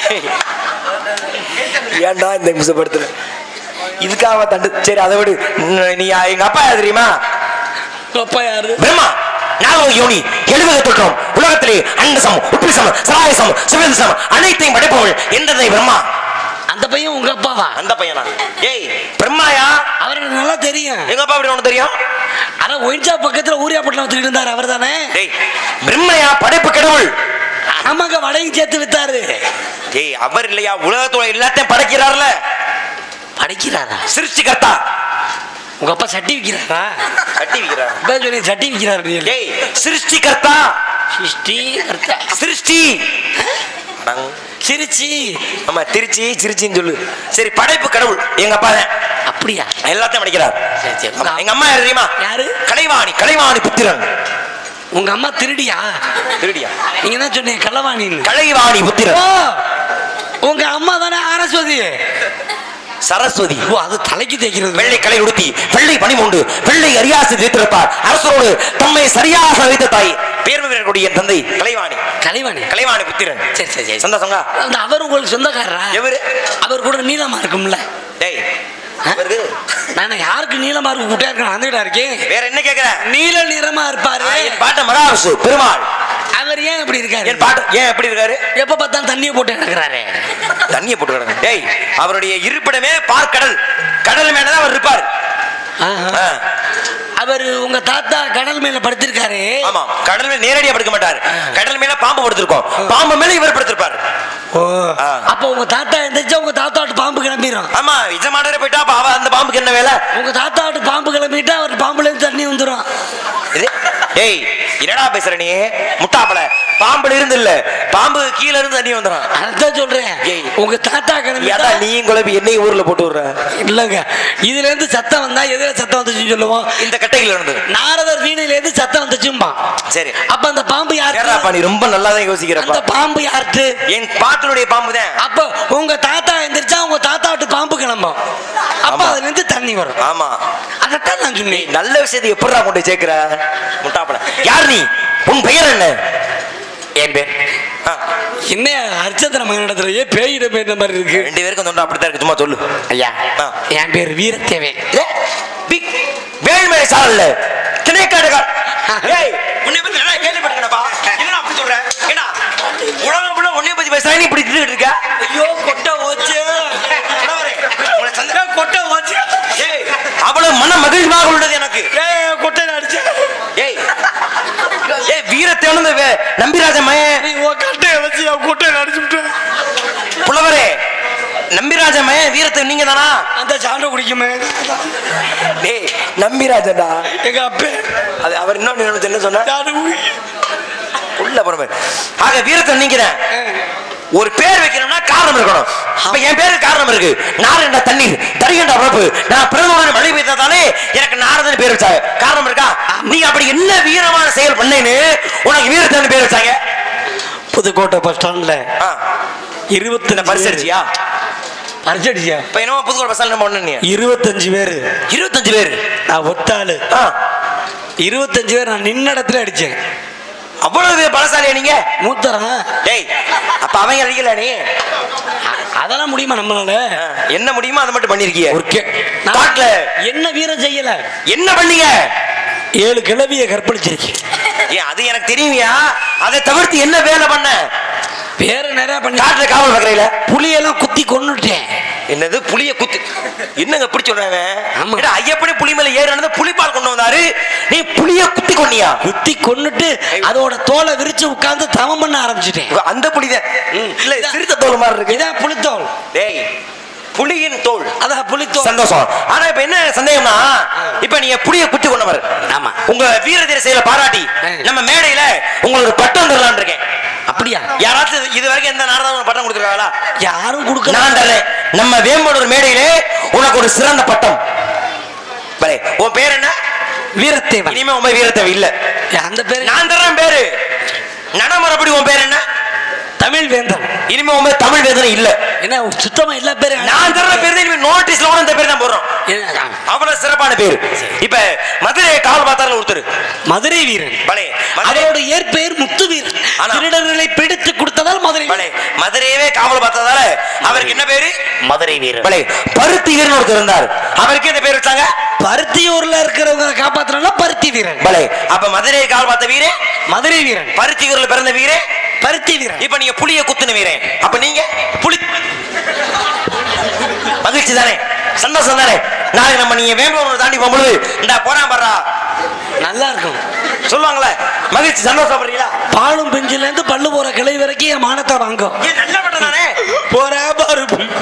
Speaker 3: ஏன்டா இந்த மிசப்படுத்துற இதுக்காக தண்டு சரி அதை விடு உம், நீ எங்க அப்பா யார் தெரியுமா
Speaker 1: அப்பா யாரு
Speaker 3: பிரம்மா நாகோ யோனி எழுபது தொற்றம் உலகத்திலே அண்டசம் உப்பிசம் சராயசம் சிவசம் அனைத்தையும் படைப்பவள் என்றதை பிரம்மா
Speaker 1: அந்த பையன் உங்க அப்பாவா
Speaker 3: அந்த பையனா ஏய் பிரம்மாயா
Speaker 1: அவருக்கு நல்லா தெரியும்
Speaker 3: எங்க அப்பா அப்படி உனக்கு தெரியும்
Speaker 1: ஆனா ஒயின்ஷா பக்கத்துல ஊரியாப்பட்டினம் வச்சுக்கிட்டு இருந்தாரு அவர் தானே
Speaker 3: டேய் பிரம்மையா படைப்பு கடவுள்
Speaker 1: ஆமாங்க வடையும் சேர்த்து வித்தாரு
Speaker 3: ஏய் அவர் இல்லையா உலகத்தோட எல்லாத்தையும் படைக்கிறார்ல
Speaker 1: படிக்கிறாரா
Speaker 3: சிருஷ்டிகர்த்தா
Speaker 1: உங்க அப்பா சட்டி விற்கிறாரா
Speaker 3: கட்டி வைக்கிறார்
Speaker 1: இப்ப சொல்லி சட்டி விற்கிறாரு நீ.
Speaker 3: ஏய் சிருஷ்டிகர்த்தா
Speaker 1: சிருஷ்டி கர்த்தா.
Speaker 3: சிருஷ்டி அடங்.
Speaker 1: சிரிச்சி
Speaker 3: ஆமா திருச்சி சிரிச்சின்னு சொல்லு சரி படைப்பு கடவுள் எங்க அப்பா தான்
Speaker 1: அப்படியா
Speaker 3: எல்லாத்தையும் படைக்கிறார்
Speaker 1: சரி, சரி.
Speaker 3: ஆமா, எங்க அம்மா யார் தெரியுமா
Speaker 1: யாரு?
Speaker 3: கலைவாணி கலைவாணி புத்திரன்
Speaker 1: உங்க அம்மா திருடியா
Speaker 3: திருடியா
Speaker 1: நீங்க தான் சொன்னீங்க கள்ளவாணின்னு
Speaker 3: கலைவாணி
Speaker 1: ஓ
Speaker 3: புத்திரன்
Speaker 1: உங்க அம்மா தானே அரஸ்வதி
Speaker 3: சரஸ்வதி
Speaker 1: ஓ அது தலைக்கு தேய்க்கிறது
Speaker 3: வெள்ளை கலை உடுத்தி வெள்ளை பனிமூண்டு வெள்ளை அரியாசி வைத்திருப்பார் அரசரோடு தம்மை சரியாக வைத்த தாய் பேர்மை வீரர்களுடைய தந்தை கலைவாணி
Speaker 1: கலைவாணி
Speaker 3: கலைவாணி புத்திரன்
Speaker 1: சரி சரி சரி
Speaker 3: சந்தோஷங்க
Speaker 1: அந்த அவர் உங்களுக்கு சொந்தக்காரரா
Speaker 3: எவரு
Speaker 1: அவர் கூட நீளமா இருக்கும்ல
Speaker 3: டேய்
Speaker 1: ஆ?
Speaker 3: இவருக்கு
Speaker 1: நான் யாருக்கு நீளமா இருக்கு குட்டியா இருக்கு நான் வந்துகிட்டா இருக்கேன்
Speaker 3: வேற என்ன கேக்குற
Speaker 1: நீல நிறமா இருப்பாரு
Speaker 3: என் பாட்ட மகாவிசு பெருமாள்
Speaker 1: அவர் ஏன் இப்படி இருக்காரு
Speaker 3: என் பாட்டு ஏன் எப்படி இருக்காரு
Speaker 1: எப்ப பார்த்தாலும் தண்ணியை போட்டு எடுக்கிறாரு
Speaker 3: தண்ணியை போட்டு கிடங்க டேய் அவருடைய இருப்பிடமே பார்க்கடல் கடல் மேலதான் அவர் இருப்பார் ஆ,
Speaker 1: அவர் உங்க தாத்தா கடல் மேல படுத்திருக்காரு
Speaker 3: ஆமா கடல் மேல நேரடியா படுக்க மாட்டார் கடல் மேல பாம்பு படுத்திருக்கோம் பாம்பு மேல இவர் படுத்திருப்பார்
Speaker 1: ஓ
Speaker 3: ஆ.
Speaker 1: அப்ப உங்க தாத்தா எந்திரிச்சா உங்க தாத்தாட்டு பாம்பு கிளம்பிடும்
Speaker 3: ஆமா இஜமானரே போயிட்டா அப்ப அவ அந்த பாம்புக்கு என்ன வேலை
Speaker 1: உங்க தாத்தாட்டு பாம்பு கிளம்பிட்டா அவர் பாம்புல இருந்து தண்ணி வந்துடும்
Speaker 3: இது டேய் என்னடா பேசுற நீ முட்டாப்பல பாம்புல இருந்து இல்ல பாம்பு கீழ இருந்து தண்ணி வந்துடும்
Speaker 1: அதான் சொல்றேன்
Speaker 3: ஏய்.
Speaker 1: உங்க தாத்தா
Speaker 3: ஏடா
Speaker 1: கிளம்பிட்டா
Speaker 3: நீயும் குழப்பி என்னையும் ஊர்ல போட்டு விடுற
Speaker 1: இல்லங்க இதுல இருந்து சத்தம் வந்தா எதுல சத்தம் வந்துச்சுன்னு சொல்லுவோம்
Speaker 3: இந்த கட்டைகள் இருந்து
Speaker 1: நாரதர் வீணையில இருந்து சத்தம் வந்துச்சும்பா
Speaker 3: சரி
Speaker 1: அப்ப அந்த பாம்பு
Speaker 3: ஏறாப்பா
Speaker 1: யாரு
Speaker 3: நீ ரொம்ப நல்லா தான் யோசிக்கிறப்பா
Speaker 1: அந்த பாம்பு யார்ட்டு
Speaker 3: என் பாட்டினுடைய பாம்பு தான்
Speaker 1: அப்போ உங்க தாத்தா எந்திரிச்சா உங்க தாத்தாட்டு பாம்பு கிளம்பும் அப்ப
Speaker 3: ஆமா.
Speaker 1: அதுல இருந்து தண்ணி வரும்
Speaker 3: ஆமா
Speaker 1: அதத்தான் நான்
Speaker 3: நீ
Speaker 1: சொன்னேன்
Speaker 3: நல்ல விஷயத்தை எப்படிடா கொண்டு போய் சேர்க்கிற முட்டாப்பல யார் நீ உன் பெயர் என்ன என் பேர் ஆ,
Speaker 1: என்ன அர்ச்சந்திர மகனிடத்துலயே பேயிட பேர் மாதிரி இருக்கு
Speaker 3: ரெண்டு பேருக்கும் தொண்டை அப்படித்தான் இருக்கு சும்மா சொல்லு
Speaker 1: ஐயா
Speaker 3: ஆ.
Speaker 1: என் பேர் வீரத்தேவே
Speaker 3: ஏ, பி- வேல்மேலை சாரல்ல திணைக்காடுகள் ஏய் உன்னை பத்தி நல்லா கேள்விப்பட்டிருக்கேனப்பா என்னடா அப்படி சொல்ற ஏடா உலகம் ஃபுல்லா உன்னை பத்தி பேசுறா நீ இப்படி திட்டுட்டு இருக்க
Speaker 1: ஐயோ கொட்டை ஓச்சு
Speaker 3: புலவரே, உங்களை சந்தா-
Speaker 1: கொட்டை ஓச்சு
Speaker 3: ஏய் அவ்வளவு மன மகிழ்வாக உள்ளது எனக்கு
Speaker 1: ஏய் கொட்டை அடிச்சு
Speaker 3: ஏய் ஏய் வீரத்தேவன் நம்பிராஜ மயன்
Speaker 1: நீ உன் கட்டையை வச்சு என் கொட்டை அடிச்சுட்டு
Speaker 3: புலவரே நம்பிராஜ மயன் வீரத்தை நீங்க தானா
Speaker 1: அந்த சாண்டை குடிக்குமே
Speaker 3: டேய் நம்பிராஜடா
Speaker 1: எங்க அப்பே
Speaker 3: அது அவர் இன்னொன்னு என்ன சொன்னார்
Speaker 1: சாண்டை குடி
Speaker 3: உள்ள போறமே ஆக வீரத்தை நீங்க ஒரு பேர் வைக்கணும்னா காரணம் இருக்கணும் அப்ப என் பேருக்கு காரணம் இருக்கு நாரண்ட தண்ணீர் தருகின்ற உறப்பு நான் பிரதமர் மழை பெய்ததாலே எனக்கு நாரதன் பேர் வச்சாங்க காரணம் இருக்கா நீ அப்படி என்ன வீரமான செயல் பண்ணேன்னு உனக்கு வீரத்தன் பேர் வச்சாங்க
Speaker 1: புதுக்கோட்டை பஸ் ஸ்டாண்ட்ல
Speaker 3: ஆ,
Speaker 1: இருபத்தி
Speaker 3: என்ன பரிசு அடிச்சியா
Speaker 1: பரிசடிச்சியா
Speaker 3: இப்ப என்னமோ புதுக்கோட்டை பஸ் என்ன பண்ண நீ
Speaker 1: இருபத்தஞ்சு பேரு
Speaker 3: இருபத்தஞ்சு பேர்
Speaker 1: நான் ஒத்தாளு
Speaker 3: ஆ,
Speaker 1: இருபத்தஞ்சு பேர் நான் நின்ன இடத்துல அடிச்சேன்
Speaker 3: அவ்வளவு பலசாலியா நீங்க
Speaker 1: மூத்தரா
Speaker 3: டேய் அப்ப அவங்க அடிக்கல நீ
Speaker 1: அதெல்லாம் முடியுமா நம்மளால
Speaker 3: ஆ, என்ன முடியுமோ அதை மட்டும் பண்ணிருக்கிய
Speaker 1: ஒர்க்கே
Speaker 3: காட்டுல
Speaker 1: என்ன வீரம் செய்யல
Speaker 3: என்ன பண்ணீங்க
Speaker 1: ஏழு கிளவிய கற்பழிச்சிருக்கேன்
Speaker 3: ஏன் அது எனக்கு தெரியுமியா அதை தவிர்த்து என்ன வேலை பண்ண
Speaker 1: வேற நிறைய பண்ணி
Speaker 3: காட்டுல காவல் பார்க்கறையில
Speaker 1: புளியெல்லாம் குத்தி கொன்னுட்டேன்
Speaker 3: என்னது புளிய குத்து என்னங்க இப்படி சொல்றாங்க
Speaker 1: ஆமா.
Speaker 3: ஏடா, ஐயப்பனே புலி மேல ஏறினது புலிப்பால் கொண்டு வந்தாரு நீ புளிய குத்தி கொண்டியா
Speaker 1: குத்தி கொன்னுட்டு அதோட தோலை விரிச்சு உட்கார்ந்து தவம் பண்ண ஆரம்பிச்சிட்டேன்
Speaker 3: அந்த புலிதான் இல்ல சிறுத்தை தோல் மாதிரி இருக்கு
Speaker 1: இதான் புளித்தோல்
Speaker 3: டேய் புலியின் தோல்
Speaker 1: அதான் புளித்தோல்
Speaker 3: சந்தோஷம் ஆனா இப்ப என்ன சந்தேகம்னா இப்ப நீங்க புளிய குத்தி கொண்டவர்
Speaker 1: ஆமா.
Speaker 3: உங்க வீரதீர செயலை பாராட்டி
Speaker 1: ஆ.
Speaker 3: நம்ம மேடையில உங்களுக்கு ஒரு பட்டம் தரலாம்னு இருக்கேன்
Speaker 1: அப்படியா
Speaker 3: யாராச்சும் இது வரைக்கும் எந்த நாரதாவும் பட்டம் கொடுத்துருக்காங்களா
Speaker 1: யாரும் கொடுக்கல
Speaker 3: நான் தரேன் நம்ம வேம்பனூர் மேடையிலே உனக்கு ஒரு சிறந்த பட்டம் பலே, உன் பேர் என்ன
Speaker 1: வீரத்தேவன்
Speaker 3: இனிமே உன் பேர் வீரத்தேவை இல்ல
Speaker 1: அந்த பேரு
Speaker 3: நான் தர்றேன் பேரு நடைமுறைப்படி உன் பேர் என்ன
Speaker 1: தமிழ் வேந்தன்
Speaker 3: இனிமே உன் பேர் தமிழ் வேதனை இல்ல
Speaker 1: என்ன சுத்தமா எல்லா பேரும்
Speaker 3: நான் தர்ற பேர் தான் இனிமே நோட்டீஸ்ல கூட இந்த பேர் தான் போடுறோம்
Speaker 1: என்ன,
Speaker 3: அவ்வளவு சிறப்பான பேர் இப்ப மதுரை காவல் பார்த்தால ஒருத்தர்
Speaker 1: மதுரை வீரன்
Speaker 3: பலே மதுரை
Speaker 1: அவரோட இயற்பெயர் முத்து வீரன்
Speaker 3: ஆனா-
Speaker 1: திருடர்களை பிடித்து கொடுத்ததால் மதுரை
Speaker 3: பலே மதுரையவே காவல் பார்த்ததால அவருக்கு என்ன பேரு
Speaker 2: மதுரை வீரர்
Speaker 3: பலே பருத்தி வீரன் ஒருத்தர் இருந்தார் அவருக்கு என்ன பேர் வச்சாங்க
Speaker 1: பருத்தியூர்ல இருக்கிறவங்க காப்பாத்துறா பருத்தி வீரன்
Speaker 3: பலே அப்ப மதுரை காவல் பார்த்த வீரே
Speaker 1: மதுரை வீரன்
Speaker 3: பருத்தி வீரர்ல பிறந்த வீரே
Speaker 1: பருத்தி வீரன்
Speaker 3: இப்ப நீங்க புளிய குத்துன வீரன் அப்ப நீங்க புலி மகிழ்ச்சி தானே சந்தோஷம் தானே நாளைக்கு நம்ம நீங்க வேம்பூர் தாண்டி போகும்போது இந்த போறான் பாடுறா
Speaker 1: நல்லா இருக்கும்
Speaker 3: சொல்லுவாங்களே மகிழ்ச்சி சந்தோஷப்படுறீங்களா
Speaker 1: பாலும் பிஞ்சில இருந்து பல்லு போற கிளை வரைக்கும் என் மானத்தை வாங்கும்
Speaker 3: ஏன் நல்ல பட்டம் தானே
Speaker 1: போற பாரு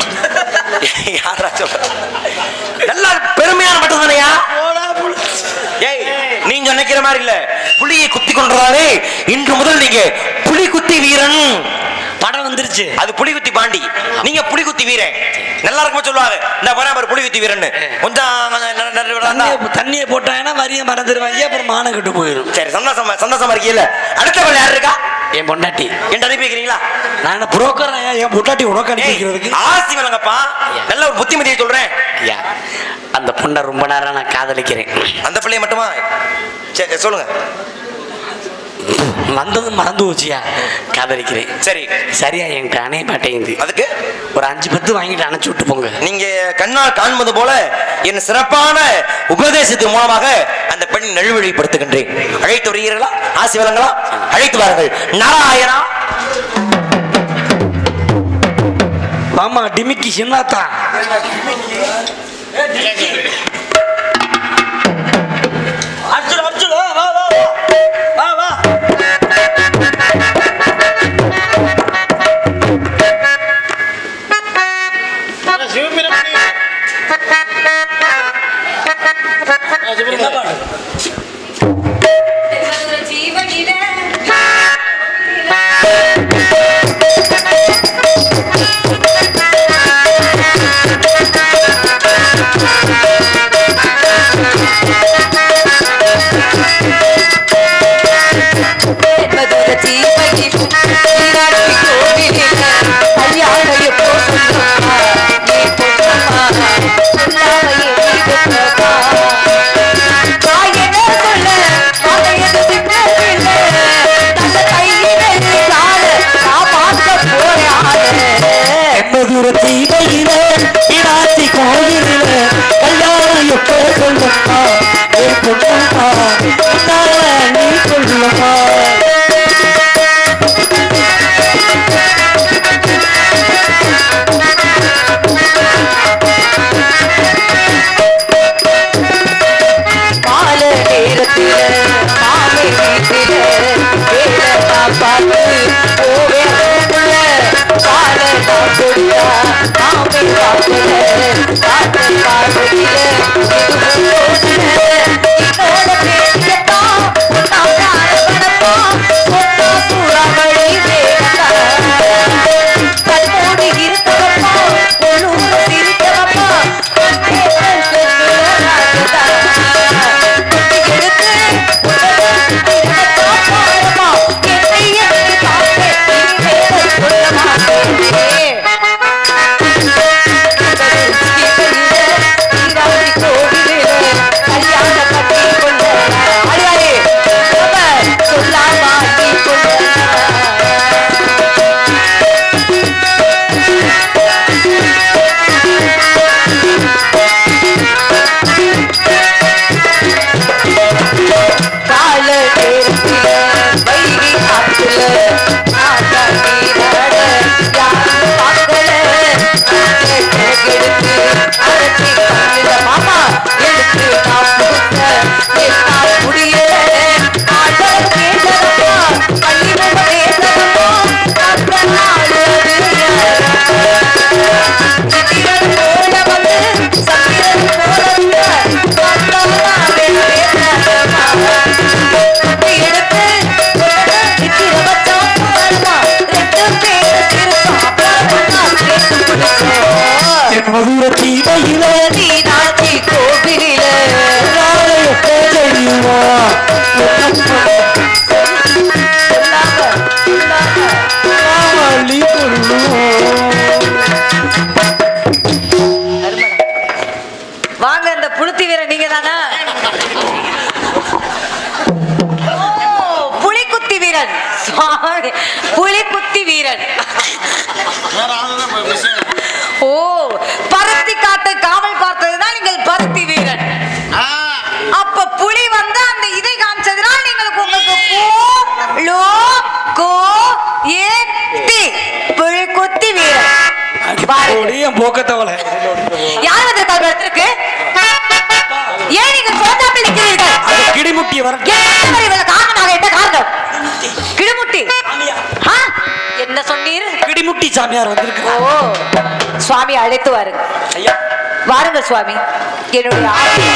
Speaker 3: யாரா சொல்ற நல்ல பெருமையான பட்டம் தானையா
Speaker 1: போடா புலி.
Speaker 3: ஏய் நீங்க நினைக்கிற மாதிரி இல்ல புலியை குத்தி கொண்டதாலே இன்று முதல் நீங்க புலி குத்தி வீரன்
Speaker 1: படம் வந்து வந்துருச்சு
Speaker 3: அது புலிகுத்தி பாண்டி நீங்க புலிகுத்தி வீரன் நல்லா இருக்குமா சொல்லுவாங்க இந்த பராமர் புலிகுத்தி வீரன் கொஞ்சம் கொஞ்சம் நெ- நெ- நெ- இருந்தா-
Speaker 1: தண்ணியை தண்ணியை போட்டாங்கன்னா வரிய மறந்துடுவாங்க அப்புறம் மானம் கெட்டு போயிடும்
Speaker 3: சரி சந்தோஷமா சந்தோஷமா இருக்கீல்ல அடுத்த வேலை யார் இருக்கா
Speaker 1: என் பொண்டாட்டி
Speaker 3: என்கிட்ட அனுப்பி வைக்கிறீங்களா
Speaker 1: நான் என்ன புரோக்கர் என் பொண்டாட்டி உனக்கு
Speaker 3: ஏய்,
Speaker 1: அனுப்பிக்கிறதுக்கு
Speaker 3: ஆசி வழங்கப்பா நல்ல ஒரு புத்திமதியை சொல்றேன்
Speaker 1: ஐயா அந்த பொண்ணை ரொம்ப நேரம் நான் காதலிக்கிறேன்
Speaker 3: அந்த பிள்ளைய மட்டுமா சரி சொல்லுங்க
Speaker 1: வந்தது மறந்து போச்சியா காதலிக்கிறேன்
Speaker 3: சரி
Speaker 1: சரியா என்கிட்ட அணைய மாட்டேங்குது
Speaker 3: அதுக்கு
Speaker 1: ஒரு அஞ்சு பத்து வாங்கிட்டு அணைச்சு விட்டு போங்க
Speaker 3: நீங்க கண்ணால் காண்பது போல என் சிறப்பான உபதேசத்தின் மூலமாக அந்த பெண் நல்வழிப்படுத்துகின்றேன் அழைத்து வருகிறீர்களா ஆசி வழங்களா அழைத்து வாருங்கள் நாராயணா
Speaker 1: ஆமா டிமிக்கி சின்னாத்தா அர்ஜுன் அர்ஜுன் வா வா வா வா வா என்ன பாடு
Speaker 5: ஜீவனிலே என்பதொரு ஜீவனில் நீராட்டி கோவிலில் கல்யாண எப்போ சொல்லுமா நீ பொன்னம்மா சொல்லாமையே நீ பெற்றவா நான் என்ன சொல்ல அதை எது சின்னதில்லை தந்த கையிலே சாரு நான் பார்க்க போறேன்
Speaker 1: எண்பதூர தீமையில இராத்தி கோயிலில கல்யாணம் எப்போ சொல்லுமா என் பொண்ணம்மா உன்னால நீ சொல்லுமா
Speaker 5: கால நேரத்தில மாமி வீட்டில வேலை பார்த்து போவேல கால நான் கொடுத்தா மாமி பார்க்கல காத்த பார்வையில இதோட பேசியப்பா நான் அரவணப்பா சொன்னா சூறாவளி வேகத்தா கண்மூடி இருக்கவப்பா உள்ளூர சிரிக்கவப்பா அங்கே சொல்லாமா நீ கொள்ள கால நேரத்தில வைகை காத்துல ஆட்டா நீராட யாரும் பார்க்கல எடுத்து அரைச்சி கண்ணில மாமா எடுத்து நான் புகுத்த என்ன முடியல ஆட்ட கேட்டதப்பா பள்ளி முக பேசணுமா அந்த நாடு சித்திரன் போல வந்து சத்திரன் போல
Speaker 1: எண்பதூர தீமையில
Speaker 5: கோவிலில
Speaker 1: கல்யாணம் எப்போ தெரியுமா பொன்னம்மா நீ சொல்லுமா
Speaker 5: வாங்க இந்த புளுத்தி வீரன் நீங்க தானா புலிக்குத்தி வீரன் சுவாமி புலிக்குத்தி வீரன் ஓ பருத்தி காட்டு காவல் பார்த்ததுதான் நீங்கள் பருத்தி வீரன் அப்ப புலி வந்து அந்த இதை காமிச்சதுனால் நீங்கள் உங்களுக்கு போ லோ கோ ஏ தி புலிக்குத்தி வீரன் பாருங்க
Speaker 1: என் போக்கத்தவளை
Speaker 5: யார் வந்திருக்காங்க இடத்திற்கு ஏன் நீங்க சோத்தாப்பில் நிற்கிறீர்கள்
Speaker 1: அது கிடிமுட்டி வர
Speaker 5: ஏன் வரை இவ்வளவு காரணமாக என்ன காரணம் கிடுமுட்டி ஆ? என்ன சொன்னீர்
Speaker 1: கிடிமுட்டி சாமியார்
Speaker 5: ஓ
Speaker 1: வந்திருக்கு
Speaker 5: சுவாமி அழைத்து வாருங்க
Speaker 1: ஐயா
Speaker 5: வாருங்க சுவாமி என்னுடைய ஆசை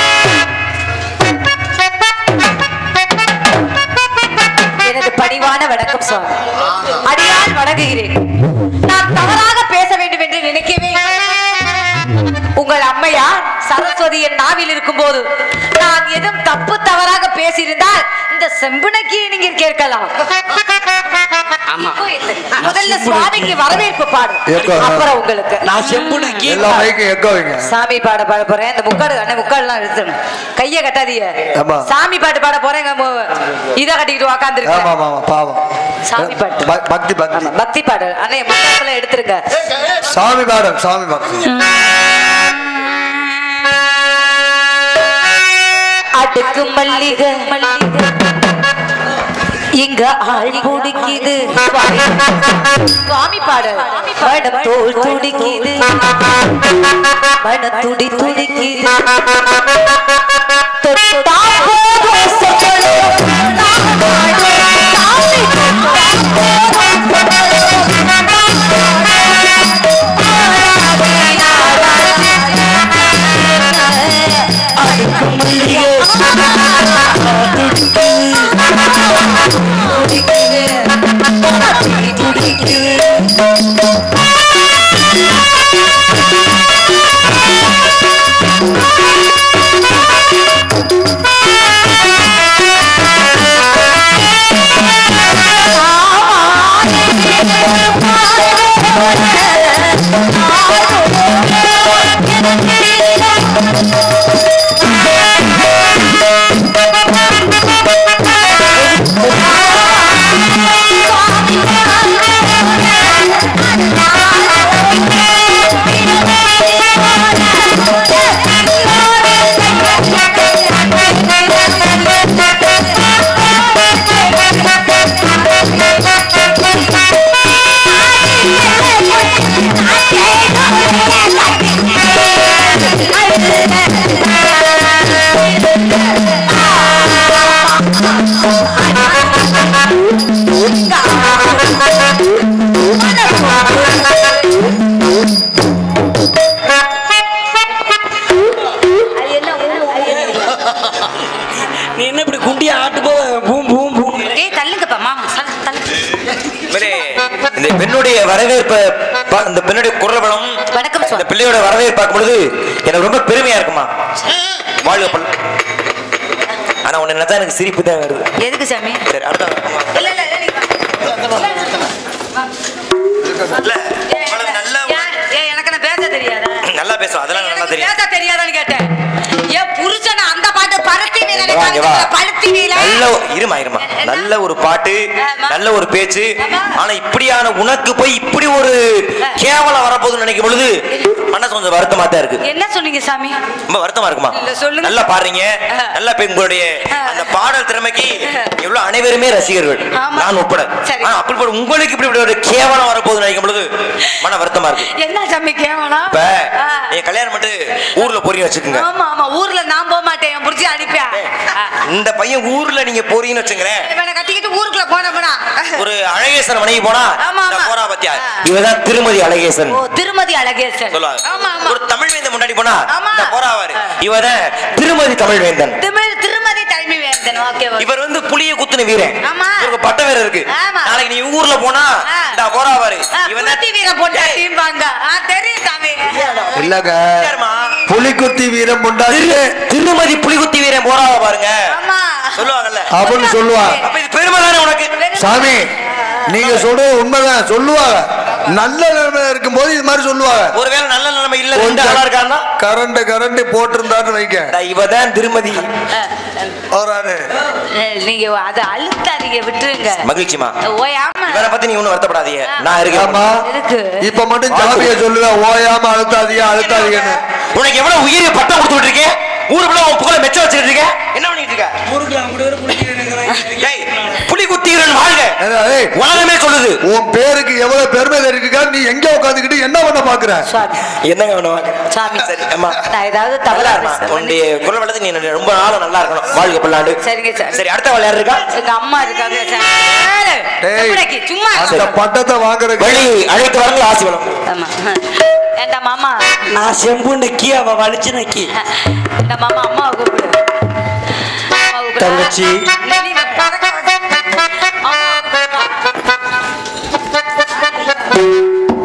Speaker 5: எனது பணிவான வணக்கம் சுவாமி அடியால் வணங்குகிறேன் நான் தவறாக பேச வேண்டும் என்று நினைக்கவே உங்கள் அம்மையார் சரஸ்வதி என் நாவில் இருக்கும்போது நான் எதுவும் தப்பு தவறாக பேசியிருந்தால் இந்த செம்புனக்கி நீங்க கேட்கலாம்
Speaker 1: ஆமா
Speaker 5: முதல்ல சுவாமிக்கு வரவேற்பு பாடு
Speaker 6: ஏக்கா.
Speaker 5: அப்புறம் உங்களுக்கு
Speaker 1: நான் செம்புனக்கி
Speaker 6: எல்லா மைக்கும் எக்க வைங்க
Speaker 5: சாமி பாட பாட போறேன் இந்த முக்காடு அண்ணன் முக்காடுலாம் எடுத்துடணும் கைய கட்டாதீங்க
Speaker 6: ஆமா.
Speaker 5: சாமி பாட்டு பாட போறேன் இங்க மு- இத கட்டிக்கிட்டு
Speaker 6: ஆமா
Speaker 5: உக்காந்துருக்கேன்
Speaker 6: ஆமா ஆமா பாவம்
Speaker 5: சாமி பாட்டு.
Speaker 6: ப- பக்தி பக்தி
Speaker 5: ஆமா, பக்தி பாடல் அண்ணே முக்காடுலாம் எடுத்துருங்க
Speaker 6: சாமி பாடம் சாமி பாடம்
Speaker 5: அடுக்கு மல்லிகை மல்லிகை இங்க ஆள் குடிக்குது சுவாமி பாடல் மனம் தோல் துடிக்குது மன துடி துடிக்குது தொட்டா போதும் சொல்லணும் நான் பாடுவேன். சாமி
Speaker 1: நீ என்ன இப்படி குண்டியா ஆட்டு போ பூம் பூம் பூம்
Speaker 5: ஏய் தள்ளுங்கப்பா மாமா தள்ளு, தள்ளு.
Speaker 3: இவரே, இந்த பெண்ணுடைய வரவேற்பை பா- இந்த பெண்ணுடைய குரல் வளம்
Speaker 5: வணக்கம்
Speaker 3: இந்த
Speaker 5: சுவாமி
Speaker 3: பிள்ளையோட வரவேற்பு பார்க்கும் பொழுது எனக்கு ரொம்ப பெருமையா இருக்குமா வாழ்க பல் ஆனா உன்னை நினைச்சா எனக்கு சிரிப்பு தான் வருது
Speaker 5: எதுக்கு சாமி
Speaker 3: சரி அடுத்த
Speaker 5: இல்ல இல்ல இல்ல, நீ வா.
Speaker 3: இல்ல இவ்வளவு நல்லா
Speaker 5: ஏன், ஏன், எனக்கு என்ன பேச தெரியாதா
Speaker 3: நல்லா பேசும் அதெல்லாம் நல்லா
Speaker 5: எனக்கு
Speaker 3: தெரியும்
Speaker 5: பேச தெரியாதான்னு கேட்டேன் என் புருஷனை அந்த பாட்டு பருத்தி நீல
Speaker 3: வா, இங்க வா.
Speaker 5: பருத்தி நீல
Speaker 3: நல்ல இருமா இருமா நல்ல ஒரு பாட்டு
Speaker 5: ஆமா.
Speaker 3: நல்ல ஒரு பேச்சு
Speaker 5: ஆமா.
Speaker 3: ஆனா இப்படியான உனக்கு போய் இப்படி ஒரு கேவலம் வரப்போகுதுன்னு நினைக்கும் பொழுது மனசு கொஞ்சம் வருத்தமா தான் இருக்கு
Speaker 5: என்ன சொன்னீங்க சாமி
Speaker 3: ரொம்ப வருத்தமா இருக்குமா
Speaker 5: இல்ல, சொல்லுங்க.
Speaker 3: நல்லா பாடுறீங்க
Speaker 5: ஆ.
Speaker 3: நல்லா இப்ப உங்களுடைய
Speaker 5: ஆ.
Speaker 3: அந்த பாடல் திறமைக்கு எவ்வளவு அனைவருமே ரசிகர்கள்
Speaker 5: ஆமா.
Speaker 3: நான் உட்பட
Speaker 5: சரி.
Speaker 3: ஆனா அப்படி உங்களுக்கு இப்படி ஒரு கேவலம் வரப்போகுதுன்னு நினைக்கும் பொழுது மன வருத்தமா இருக்கு
Speaker 5: என்ன சாமி கேவலம்
Speaker 3: இப்ப
Speaker 5: ஆ.
Speaker 3: நீங்க கல்யாணம் பண்ணிட்டு ஊர்ல போறீங்க வச்சுக்கோங்க
Speaker 5: ஆமா ஆமா ஊர்ல நான் போக மாட்டேன் என் புடிச்சு அனுப்பியா
Speaker 3: இந்த பையன் ஊர்ல நீங்க போறீங்கன்னு வச்சுங்களேன்
Speaker 5: இவனை கட்டிக்கிட்டு ஊருக்குள்ள போனோம்னா
Speaker 3: ஒரு அழகேசன் மனைவி போனா
Speaker 5: ஆமா,
Speaker 3: இந்த
Speaker 5: ஆமா.
Speaker 3: போறா பத்தியா
Speaker 5: ஆ.
Speaker 3: இவதான் திருமதி அழகேசன்
Speaker 5: ஓ திருமதி அழகேசன்
Speaker 3: சொல்லுவாங்க
Speaker 5: ஆமா ஆமா
Speaker 3: ஒரு தமிழ் வேந்தன் முன்னாடி போனா
Speaker 5: ஆமா.
Speaker 3: இந்த போறாவாரு
Speaker 5: ஆ.
Speaker 3: இவதான் திருமதி தமிழ் வேந்தன்
Speaker 5: தமிழ் திருமதி தலைமை வேந்தன் ஓகே ஓகே
Speaker 3: இவர் வந்து புளிய குத்துன வீரன்
Speaker 5: ஆமா.
Speaker 3: இவருக்கு பட்ட வேற இருக்கு
Speaker 5: ஆமா.
Speaker 3: நாளைக்கு நீ ஊர்ல போனா
Speaker 5: ஆ.
Speaker 3: இந்த போறாவாரு இவன்
Speaker 5: குருத்தி வீரம் போட்டா டீம்பாங்க ஆ தெரியும் சாமி
Speaker 6: இல்லங்க
Speaker 3: யாரும்மா?
Speaker 6: புலிக்குத்தி வீரம் உண்டாச்சு
Speaker 3: திருமதி புலிகுத்தி வீரன் போறாவ பாருங்க
Speaker 5: ஆமா
Speaker 3: சொல்லுவாங்கல்ல
Speaker 6: அப்படின்னு சொல்லுவாங்க
Speaker 3: அப்ப இது பெருமை தானே உனக்கு
Speaker 6: சாமி நீங்க சொல்றது உண்மைதான் சொல்லுவாங்க நல்ல நிலைமையில இருக்கும்போது இது மாதிரி சொல்லுவாங்க
Speaker 3: ஒருவேளை நல்ல நிலைமை இல்ல ரெண்டு ஆளா இருக்கான்னா
Speaker 6: கரண்ட் கரண்ட் போட்டிருந்தான்னு வைக்க
Speaker 3: டா, இவதான் திருமதி
Speaker 6: வராரு
Speaker 5: நீங்க அதை அழுத்தாதீங்க விட்டுருங்க
Speaker 3: மகிழ்ச்சிமா
Speaker 5: ஓய் ஆமா
Speaker 3: இவரை பத்தி நீ ஒண்ணும் வருத்தப்படாதீங்க நான் இருக்கேன்
Speaker 6: ஆமா
Speaker 5: இருக்கு
Speaker 6: இப்ப மட்டும் ஜாமிய சொல்லுவேன் ஓயாம அழுத்தாதீங்க அழுத்தாதீங்கன்னு
Speaker 3: உனக்கு எவ்வளவு உயிரை பட்டம் கொடுத்துட்டு இருக்கேன் ஊருக்குள்ள உன் புகழ மெச்ச வச்சுக்கிட்டு இருக்க என்ன பண்ணிட்டு இருக்க
Speaker 1: ஊருக்கு அப்படி ஒரு புள்ளி
Speaker 3: டேய், புலி குத்தீரன் வாழ்க
Speaker 6: ஏடா, ஏய்,
Speaker 3: உலகமே சொல்லுது
Speaker 6: உன் பேருக்கு எவ்வளவு பெருமை தெரிவிக்கா நீ எங்க உட்காந்துக்கிட்டு என்ன பண்ண பாக்குற
Speaker 5: சுவாமி
Speaker 3: என்னங்க பண்ணுவாங்க
Speaker 5: சாமி
Speaker 3: சரி அம்மா
Speaker 5: நான் ஏதாவது
Speaker 3: நல்லா
Speaker 5: தவறா
Speaker 3: இருமா
Speaker 5: பேசுறேன்.
Speaker 3: உன்னுடைய குரல் வளர்த்து நீ ரொம்ப நாளும் நல்லா இருக்கணும் வாழ்க பல்லாண்டு
Speaker 5: சரிங்க சார்
Speaker 3: சரி அடுத்த விளையாடு இருக்கா
Speaker 5: எங்க அம்மா இருக்காங்க சார்
Speaker 6: டேய்,
Speaker 5: எப்படிக்கு? சும்மா
Speaker 6: அந்த பட்டத்தை வாங்குறதுக்கு
Speaker 3: வழி அழைத்து வரங்கள் ஆசிவனம்
Speaker 5: ஆமா ஏண்டா மாமா
Speaker 1: நான் செம்பு நக்கி அவ வலிச்சு நக்கி
Speaker 5: இந்த மாமா அம்மாவை கூப்பிடு அம்மாவை கூப்பிடு.
Speaker 1: தங்கச்சி.
Speaker 5: நீ நீ பறக்க வச்சு. அம்மாவை கூப்பிடு.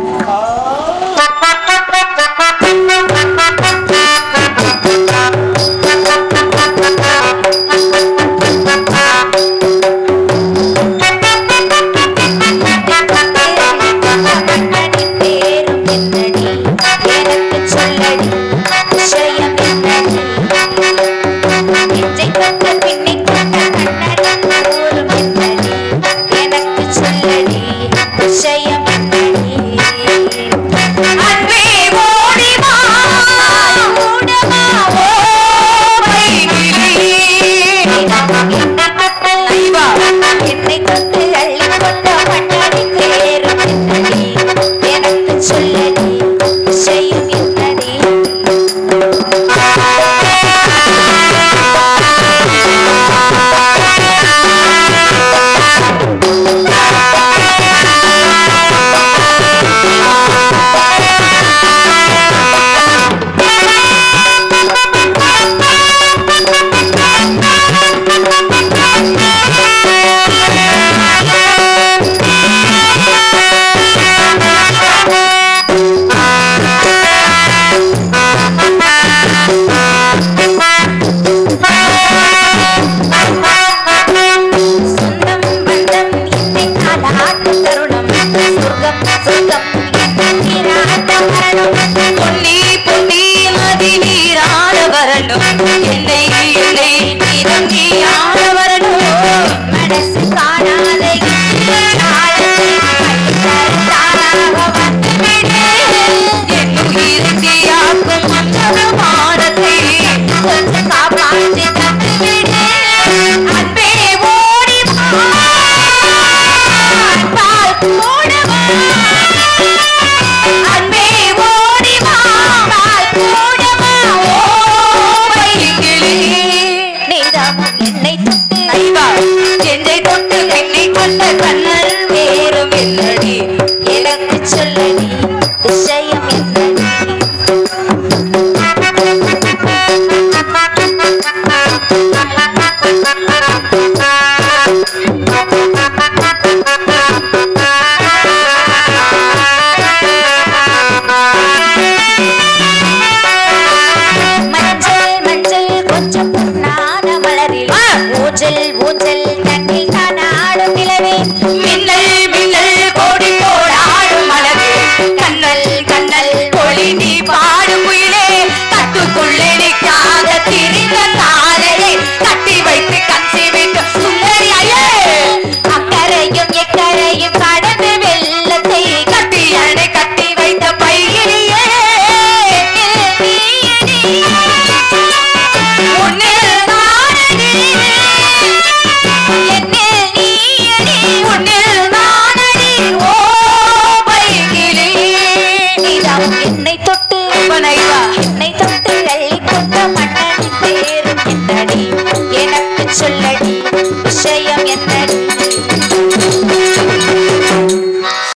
Speaker 7: என்ன